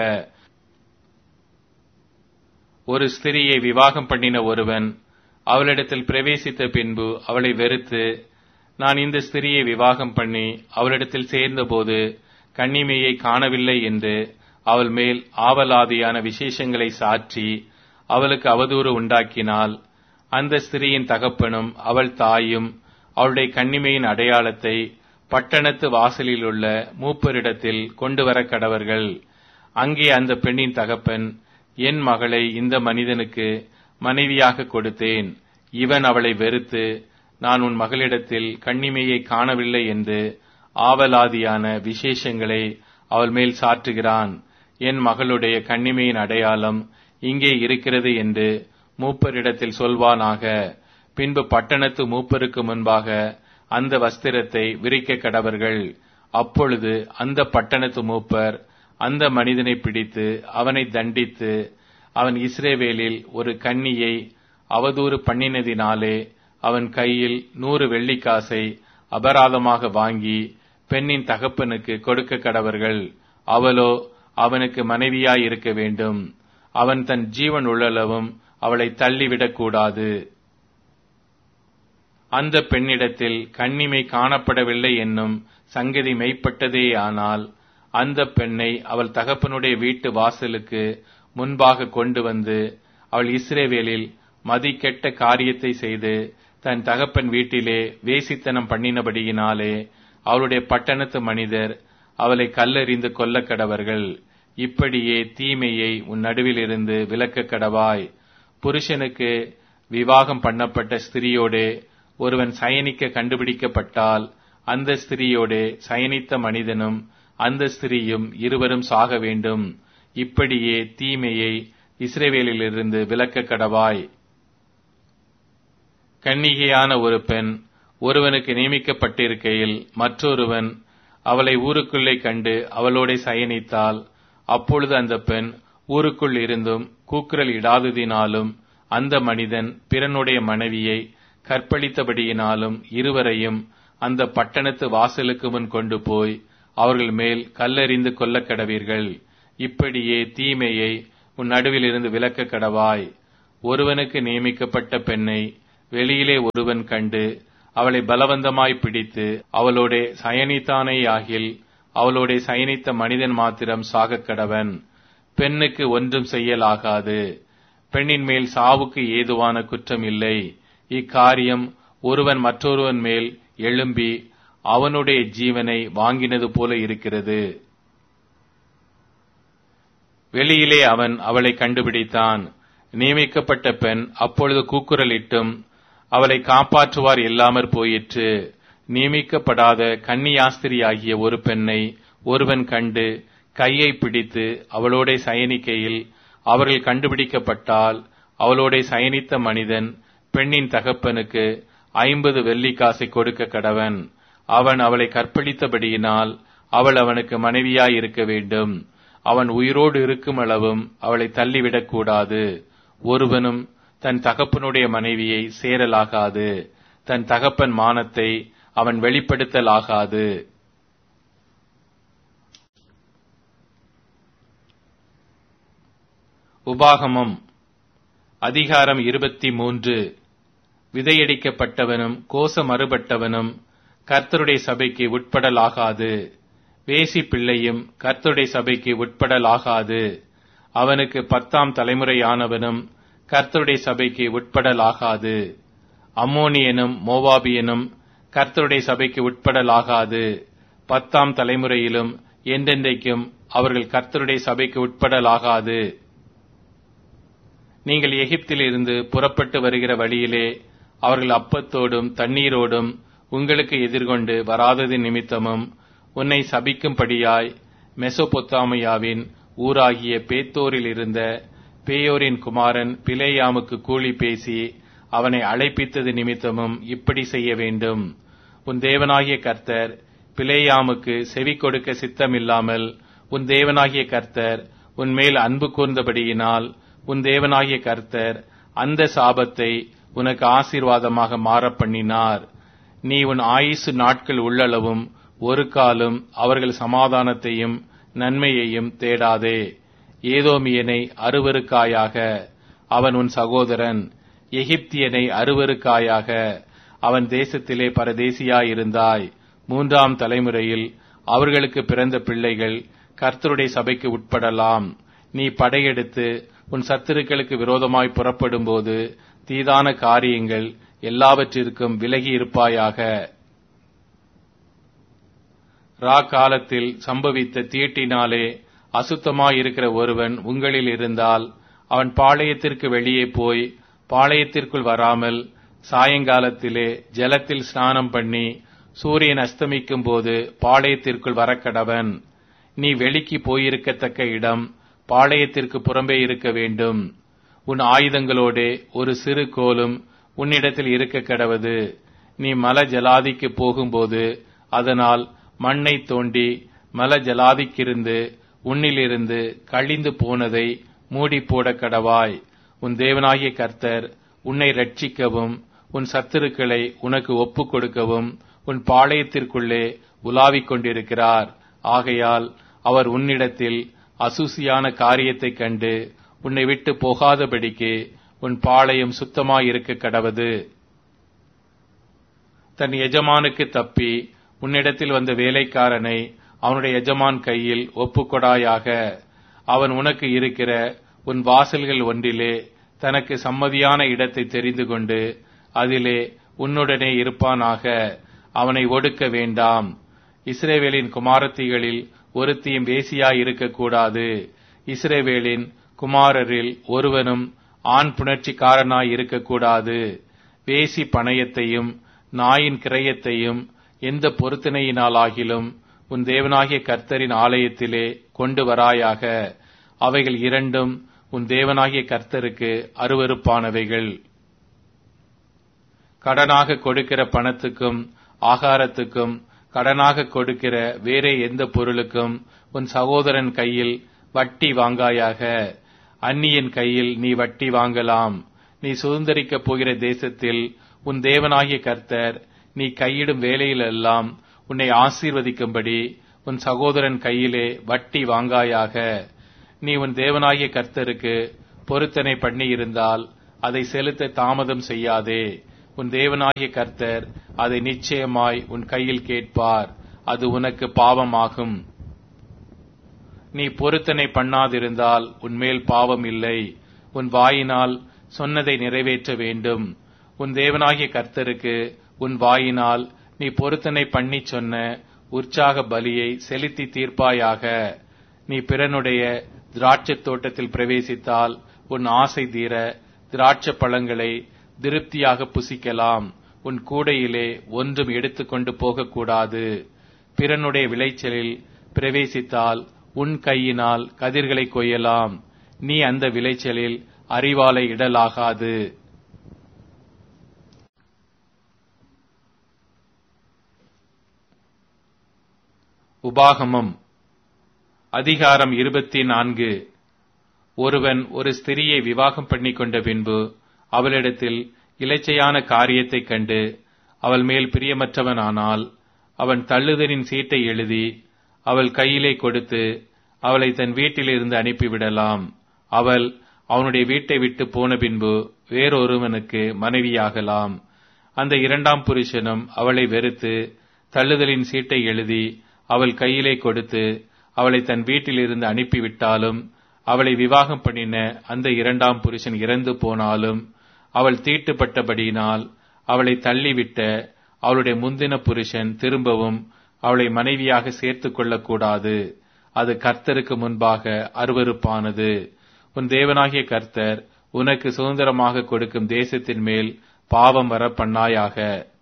ஒரு ஸ்திரியை விவாகம் பண்ணின ஒருவன் அவளிடத்தில் பிரவேசித்த பின்பு அவளை வெறுத்து நான் இந்த ஸ்திரியை விவாகம் பண்ணி அவளிடத்தில் சேர்ந்தபோது கன்னிமையை காணவில்லை என்று அவள் மேல் ஆவலாதியான விசேஷங்களை சாற்றி அவளுக்கு அவதூறு உண்டாக்கினால் அந்த ஸ்திரியின் தகப்பனும் அவள் தாயும் அவளுடைய கன்னிமையின் அடையாளத்தை பட்டணத்து வாசலில் உள்ள மூப்பரிடத்தில் கொண்டு வர கடவர்கள் அங்கே அந்த பெண்ணின் தகப்பன் என் மகளை இந்த மனிதனுக்கு மனைவியாக கொடுத்தேன் இவன் அவளை வெறுத்து நான் உன் மகளிடத்தில் கண்ணிமையை காணவில்லை என்று ஆவலாதியான விசேஷங்களை அவள் மேல் சாற்றுகிறான் என் மகளுடைய கண்ணிமையின் அடையாளம் இங்கே இருக்கிறது என்று மூப்பரிடத்தில் சொல்வானாக பின்பு பட்டணத்து மூப்பருக்கு முன்பாக அந்த வஸ்திரத்தை விரிக்க கடவர்கள் அப்பொழுது அந்த பட்டணத்து மூப்பர் அந்த மனிதனை பிடித்து அவனை தண்டித்து அவன் இஸ்ரேவேலில் ஒரு கன்னியை அவதூறு பண்ணினதினாலே அவன் கையில் நூறு வெள்ளிக்காசை அபராதமாக வாங்கி பெண்ணின் தகப்பனுக்கு கொடுக்க கடவர்கள் அவளோ அவனுக்கு மனைவியாய் இருக்க வேண்டும் அவன் தன் ஜீவன் உள்ளளவும் அவளை தள்ளிவிடக்கூடாது அந்த பெண்ணிடத்தில் கண்ணிமை காணப்படவில்லை என்னும் சங்கதி மெய்ப்பட்டதேயானால் அந்த பெண்ணை அவள் தகப்பனுடைய வீட்டு வாசலுக்கு முன்பாக கொண்டு வந்து அவள் இஸ்ரேவேலில் மதிக்கெட்ட காரியத்தை செய்து தன் தகப்பன் வீட்டிலே வேசித்தனம் பண்ணினபடியினாலே அவளுடைய பட்டணத்து மனிதர் அவளை கல்லெறிந்து கொல்ல கடவர்கள் இப்படியே தீமையை உன் நடுவிலிருந்து விலக்க கடவாய் புருஷனுக்கு விவாகம் பண்ணப்பட்ட ஸ்திரியோடே ஒருவன் சயனிக்க கண்டுபிடிக்கப்பட்டால் அந்த ஸ்திரியோடே சயனித்த மனிதனும் அந்த ஸ்திரியும் இருவரும் சாக வேண்டும் இப்படியே தீமையை இஸ்ரேவேலிலிருந்து விலக்க கடவாய் கன்னிகையான ஒரு பெண் ஒருவனுக்கு நியமிக்கப்பட்டிருக்கையில் மற்றொருவன் அவளை ஊருக்குள்ளே கண்டு அவளோட சயனித்தால் அப்பொழுது அந்த பெண் ஊருக்குள் இருந்தும் கூக்குரல் இடாததினாலும் அந்த மனிதன் பிறனுடைய மனைவியை கற்பழித்தபடியினாலும் இருவரையும் அந்த பட்டணத்து வாசலுக்கு முன் கொண்டு போய் அவர்கள் மேல் கல்லெறிந்து கொல்லக் கடவீர்கள் இப்படியே தீமையை உன் நடுவில் இருந்து விலக்க கடவாய் ஒருவனுக்கு நியமிக்கப்பட்ட பெண்ணை வெளியிலே ஒருவன் கண்டு அவளை பலவந்தமாய் பிடித்து அவளோட சயனித்தானேயாகில் அவளோட சயனித்த மனிதன் மாத்திரம் சாகக் கடவன் பெண்ணுக்கு ஒன்றும் செய்யலாகாது பெண்ணின் மேல் சாவுக்கு ஏதுவான குற்றம் இல்லை இக்காரியம் ஒருவன் மற்றொருவன் மேல் எழும்பி அவனுடைய ஜீவனை வாங்கினது போல இருக்கிறது வெளியிலே அவன் அவளை கண்டுபிடித்தான் நியமிக்கப்பட்ட பெண் அப்பொழுது கூக்குரலிட்டும் அவளை காப்பாற்றுவார் இல்லாமற் போயிற்று நியமிக்கப்படாத கன்னியாஸ்திரியாகிய ஒரு பெண்ணை ஒருவன் கண்டு கையை பிடித்து அவளோட சயனிக்கையில் அவர்கள் கண்டுபிடிக்கப்பட்டால் அவளோட சயனித்த மனிதன் பெண்ணின் தகப்பனுக்கு ஐம்பது வெள்ளிக்காசை கொடுக்க கடவன் அவன் அவளை கற்பழித்தபடியினால் அவள் அவனுக்கு மனைவியாய் இருக்க வேண்டும் அவன் உயிரோடு இருக்கும் அளவும் அவளை தள்ளிவிடக் கூடாது ஒருவனும் தன் தகப்பனுடைய மனைவியை சேரலாகாது தன் தகப்பன் மானத்தை அவன் வெளிப்படுத்தலாகாது உபாகமம் அதிகாரம் இருபத்தி மூன்று விதையடிக்கப்பட்டவனும் கோச மறுபட்டவனும் கர்த்தருடைய சபைக்கு உட்படலாகாது வேசி பிள்ளையும் கர்த்தருடைய சபைக்கு உட்படலாகாது அவனுக்கு பத்தாம் தலைமுறையானவனும் கர்த்தருடைய சபைக்கு உட்படலாகாது அம்மோனியனும் மோவாபியனும் கர்த்தருடைய சபைக்கு உட்படலாகாது பத்தாம் தலைமுறையிலும் என்றென்றைக்கும் அவர்கள் கர்த்தருடைய சபைக்கு உட்படலாகாது நீங்கள் எகிப்திலிருந்து புறப்பட்டு வருகிற வழியிலே அவர்கள் அப்பத்தோடும் தண்ணீரோடும் உங்களுக்கு எதிர்கொண்டு வராதது நிமித்தமும் உன்னை சபிக்கும்படியாய் மெசொபொத்தாமியாவின் ஊராகிய பேத்தோரில் இருந்த பேயோரின் குமாரன் பிலேயாமுக்கு கூலி பேசி அவனை அழைப்பித்தது நிமித்தமும் இப்படி செய்ய வேண்டும் உன் தேவனாகிய கர்த்தர் பிலேயாமுக்கு செவி கொடுக்க சித்தமில்லாமல் உன் தேவனாகிய கர்த்தர் உன் மேல் அன்பு கூர்ந்தபடியினால் உன் தேவனாகிய கர்த்தர் அந்த சாபத்தை உனக்கு ஆசீர்வாதமாக மாற பண்ணினார் நீ உன் ஆயுசு நாட்கள் உள்ளளவும் ஒரு காலம் அவர்கள் சமாதானத்தையும் நன்மையையும் தேடாதே ஏதோமியனை அருவருக்காயாக அவன் உன் சகோதரன் எகிப்தியனை அருவருக்காயாக அவன் தேசத்திலே பரதேசியாயிருந்தாய் மூன்றாம் தலைமுறையில் அவர்களுக்கு பிறந்த பிள்ளைகள் கர்த்தருடைய சபைக்கு உட்படலாம் நீ படையெடுத்து உன் சத்துருக்களுக்கு விரோதமாய் புறப்படும்போது தீதான காரியங்கள் எல்லாவற்றிற்கும் விலகி இருப்பாயாக ரா காலத்தில் சம்பவித்த தீட்டினாலே அசுத்தமாயிருக்கிற ஒருவன் உங்களில் இருந்தால் அவன் பாளையத்திற்கு வெளியே போய் பாளையத்திற்குள் வராமல் சாயங்காலத்திலே ஜலத்தில் ஸ்நானம் பண்ணி சூரியன் அஸ்தமிக்கும் போது பாளையத்திற்குள் வரக்கடவன் நீ வெளிக்கு போயிருக்கத்தக்க இடம் பாளையத்திற்கு புறம்பே இருக்க வேண்டும் உன் ஆயுதங்களோடே ஒரு சிறு கோலும் உன்னிடத்தில் இருக்க கடவது நீ மல ஜலாதிக்கு போகும்போது அதனால் மண்ணை தோண்டி மல ஜலாதிக்கிருந்து உன்னிலிருந்து கழிந்து போனதை மூடி போட கடவாய் உன் தேவனாகிய கர்த்தர் உன்னை ரட்சிக்கவும் உன் சத்துருக்களை உனக்கு ஒப்புக் கொடுக்கவும் உன் பாளையத்திற்குள்ளே உலாவிக் கொண்டிருக்கிறார் ஆகையால் அவர் உன்னிடத்தில் அசூசியான காரியத்தைக் கண்டு உன்னை விட்டு போகாதபடிக்கு உன் பாளையம் சுத்தமாயிருக்க கடவது தன் எஜமானுக்கு தப்பி உன்னிடத்தில் வந்த வேலைக்காரனை அவனுடைய எஜமான் கையில் ஒப்புக்கொடாயாக அவன் உனக்கு இருக்கிற உன் வாசல்கள் ஒன்றிலே தனக்கு சம்மதியான இடத்தை தெரிந்து கொண்டு அதிலே உன்னுடனே இருப்பானாக அவனை ஒடுக்க வேண்டாம் இஸ்ரேவேலின் குமாரத்திகளில் ஒருத்தியும் வேசியாய் இருக்கக்கூடாது இஸ்ரேவேலின் குமாரரில் ஒருவனும் ஆண் புணர்ச்சிக்காரனாய் இருக்கக்கூடாது வேசி பணயத்தையும் நாயின் கிரயத்தையும் எந்த பொருத்தனையினாலாகிலும் உன் தேவனாகிய கர்த்தரின் ஆலயத்திலே கொண்டு வராயாக அவைகள் இரண்டும் உன் தேவனாகிய கர்த்தருக்கு அருவருப்பானவைகள் கடனாக கொடுக்கிற பணத்துக்கும் ஆகாரத்துக்கும் கடனாக கொடுக்கிற வேறே எந்த பொருளுக்கும் உன் சகோதரன் கையில் வட்டி வாங்காயாக அந்நியன் கையில் நீ வட்டி வாங்கலாம் நீ சுதந்திரிக்கப் போகிற தேசத்தில் உன் தேவனாகிய கர்த்தர் நீ கையிடும் வேலையிலெல்லாம் உன்னை ஆசீர்வதிக்கும்படி உன் சகோதரன் கையிலே வட்டி வாங்காயாக நீ உன் தேவனாகிய கர்த்தருக்கு பொருத்தனை பண்ணி இருந்தால் அதை செலுத்த தாமதம் செய்யாதே உன் தேவனாகிய கர்த்தர் அதை நிச்சயமாய் உன் கையில் கேட்பார் அது உனக்கு பாவமாகும் நீ பொருத்தனை பண்ணாதிருந்தால் உன்மேல் பாவம் இல்லை உன் வாயினால் சொன்னதை நிறைவேற்ற வேண்டும் உன் தேவனாகிய கர்த்தருக்கு உன் வாயினால் நீ பொருத்தனை பண்ணி சொன்ன உற்சாக பலியை செலுத்தி தீர்ப்பாயாக நீ பிறனுடைய திராட்சைத் தோட்டத்தில் பிரவேசித்தால் உன் ஆசை தீர திராட்சை பழங்களை திருப்தியாக புசிக்கலாம் உன் கூடையிலே ஒன்றும் எடுத்துக்கொண்டு போகக்கூடாது பிறனுடைய விளைச்சலில் பிரவேசித்தால் உன் கையினால் கதிர்களை கொய்யலாம் நீ அந்த விளைச்சலில் அறிவாலை இடலாகாது உபாகமம் அதிகாரம் இருபத்தி நான்கு ஒருவன் ஒரு ஸ்திரியை விவாகம் பண்ணிக் கொண்ட பின்பு அவளிடத்தில் இலச்சையான காரியத்தைக் கண்டு அவள் மேல் பிரியமற்றவனானால் அவன் தள்ளுதலின் சீட்டை எழுதி அவள் கையிலே கொடுத்து அவளை தன் வீட்டிலிருந்து அனுப்பிவிடலாம் அவள் அவனுடைய வீட்டை விட்டு போன பின்பு வேறொருவனுக்கு மனைவியாகலாம் அந்த இரண்டாம் புருஷனும் அவளை வெறுத்து தள்ளுதலின் சீட்டை எழுதி அவள் கையிலே கொடுத்து அவளை தன் வீட்டிலிருந்து அனுப்பிவிட்டாலும் அவளை விவாகம் பண்ணின அந்த இரண்டாம் புருஷன் இறந்து போனாலும் அவள் தீட்டுப்பட்டபடியினால் அவளை தள்ளிவிட்ட அவளுடைய முந்தின புருஷன் திரும்பவும் அவளை மனைவியாக சேர்த்துக் கொள்ளக்கூடாது அது கர்த்தருக்கு முன்பாக அருவருப்பானது உன் தேவனாகிய கர்த்தர் உனக்கு சுதந்திரமாக கொடுக்கும் தேசத்தின் மேல் பாவம் வர பண்ணாயாக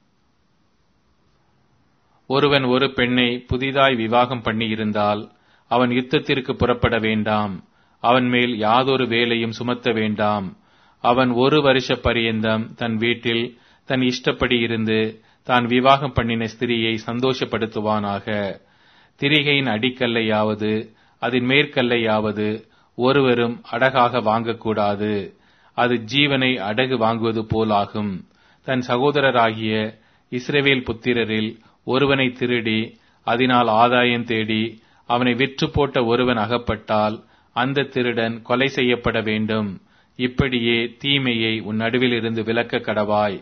ஒருவன் ஒரு பெண்ணை புதிதாய் விவாகம் பண்ணி இருந்தால் அவன் யுத்தத்திற்கு புறப்பட வேண்டாம் அவன் மேல் யாதொரு வேலையும் சுமத்த வேண்டாம் அவன் ஒரு வருஷ பரியந்தம் தன் வீட்டில் தன் இஷ்டப்படி இருந்து தான் விவாகம் பண்ணின ஸ்திரியை சந்தோஷப்படுத்துவானாக திரிகையின் அடிக்கல்லையாவது அதன் மேற்கல்லையாவது ஒருவரும் அடகாக வாங்கக்கூடாது அது ஜீவனை அடகு வாங்குவது போலாகும் தன் சகோதரராகிய இஸ்ரவேல் புத்திரரில் ஒருவனை திருடி அதனால் ஆதாயம் தேடி அவனை விற்று போட்ட ஒருவன் அகப்பட்டால் அந்த திருடன் கொலை செய்யப்பட வேண்டும் இப்படியே தீமையை உன் நடுவில் இருந்து விலக்க கடவாய்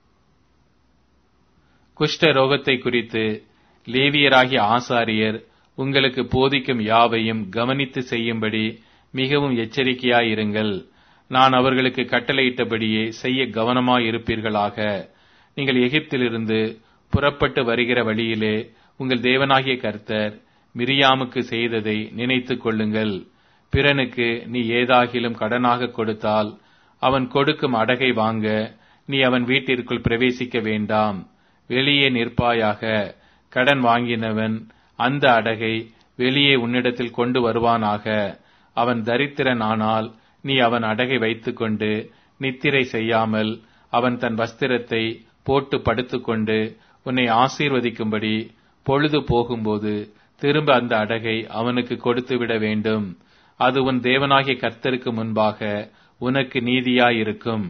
குஷ்ட ரோகத்தை குறித்து லேவியராகிய ஆசாரியர் உங்களுக்கு போதிக்கும் யாவையும் கவனித்து செய்யும்படி மிகவும் எச்சரிக்கையாயிருங்கள் நான் அவர்களுக்கு கட்டளையிட்டபடியே செய்ய கவனமாயிருப்பீர்களாக நீங்கள் எகிப்திலிருந்து புறப்பட்டு வருகிற வழியிலே உங்கள் தேவனாகிய கர்த்தர் மிரியாமுக்கு செய்ததை நினைத்துக் கொள்ளுங்கள் பிறனுக்கு நீ ஏதாகிலும் கடனாக கொடுத்தால் அவன் கொடுக்கும் அடகை வாங்க நீ அவன் வீட்டிற்குள் பிரவேசிக்க வேண்டாம் வெளியே நிற்பாயாக கடன் வாங்கினவன் அந்த அடகை வெளியே உன்னிடத்தில் கொண்டு வருவானாக அவன் தரித்திரன் ஆனால் நீ அவன் அடகை வைத்துக்கொண்டு நித்திரை செய்யாமல் அவன் தன் வஸ்திரத்தை போட்டு படுத்துக்கொண்டு உன்னை ஆசீர்வதிக்கும்படி பொழுது போகும்போது திரும்ப அந்த அடகை அவனுக்கு கொடுத்து விட வேண்டும் அது உன் தேவனாகிய கர்த்தருக்கு முன்பாக உனக்கு நீதியாயிருக்கும்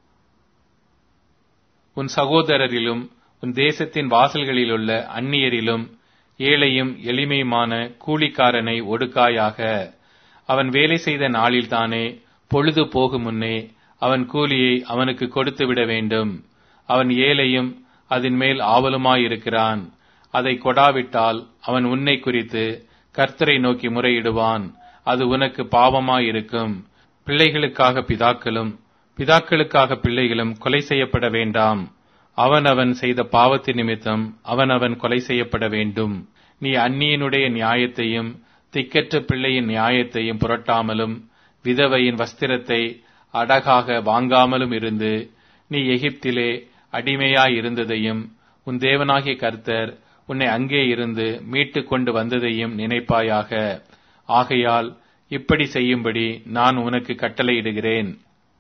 உன் சகோதரரிலும் உன் தேசத்தின் வாசல்களிலுள்ள அந்நியரிலும் ஏழையும் எளிமையுமான கூலிக்காரனை ஒடுக்காயாக அவன் வேலை செய்த நாளில்தானே பொழுது போகும் முன்னே அவன் கூலியை அவனுக்கு கொடுத்து விட வேண்டும் அவன் ஏழையும் அதன் மேல் ஆவலுமாயிருக்கிறான் அதை கொடாவிட்டால் அவன் உன்னை குறித்து கர்த்தரை நோக்கி முறையிடுவான் அது உனக்கு பாவமாயிருக்கும் பிள்ளைகளுக்காக பிதாக்களும் பிதாக்களுக்காக பிள்ளைகளும் கொலை செய்யப்பட வேண்டாம் அவனவன் செய்த பாவத்தின் நிமித்தம் அவனவன் கொலை செய்யப்பட வேண்டும் நீ அந்நியனுடைய நியாயத்தையும் திக்கற்ற பிள்ளையின் நியாயத்தையும் புரட்டாமலும் விதவையின் வஸ்திரத்தை அடகாக வாங்காமலும் இருந்து நீ எகிப்திலே அடிமையாயிருந்ததையும் உன் தேவனாகிய கர்த்தர் உன்னை அங்கே இருந்து மீட்டு கொண்டு வந்ததையும் நினைப்பாயாக ஆகையால் இப்படி செய்யும்படி நான் உனக்கு கட்டளையிடுகிறேன்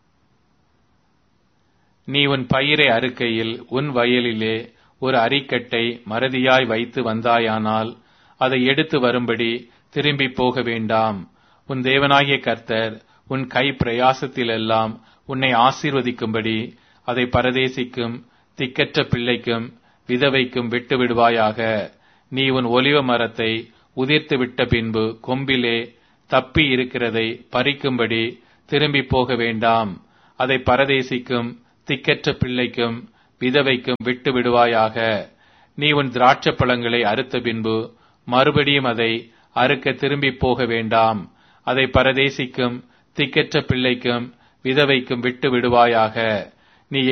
நீ உன் பயிரை அறுக்கையில் உன் வயலிலே ஒரு அரிக்கட்டை மறதியாய் வைத்து வந்தாயானால் அதை எடுத்து வரும்படி திரும்பி போக வேண்டாம் உன் தேவனாகிய கர்த்தர் உன் கை பிரயாசத்திலெல்லாம் உன்னை ஆசீர்வதிக்கும்படி அதை பரதேசிக்கும் திக்கற்ற பிள்ளைக்கும் விதவைக்கும் விட்டு விடுவாயாக நீ உன் ஒலிவ மரத்தை உதிர்த்து விட்ட பின்பு கொம்பிலே தப்பி இருக்கிறதை பறிக்கும்படி திரும்பி போக வேண்டாம் அதை பரதேசிக்கும் திக்கற்ற பிள்ளைக்கும் விதவைக்கும் விட்டு விடுவாயாக நீ உன் திராட்சை பழங்களை அறுத்த பின்பு மறுபடியும் அதை அறுக்க திரும்பி போக வேண்டாம் அதை பரதேசிக்கும் திக்கற்ற பிள்ளைக்கும் விதவைக்கும் விட்டு விடுவாயாக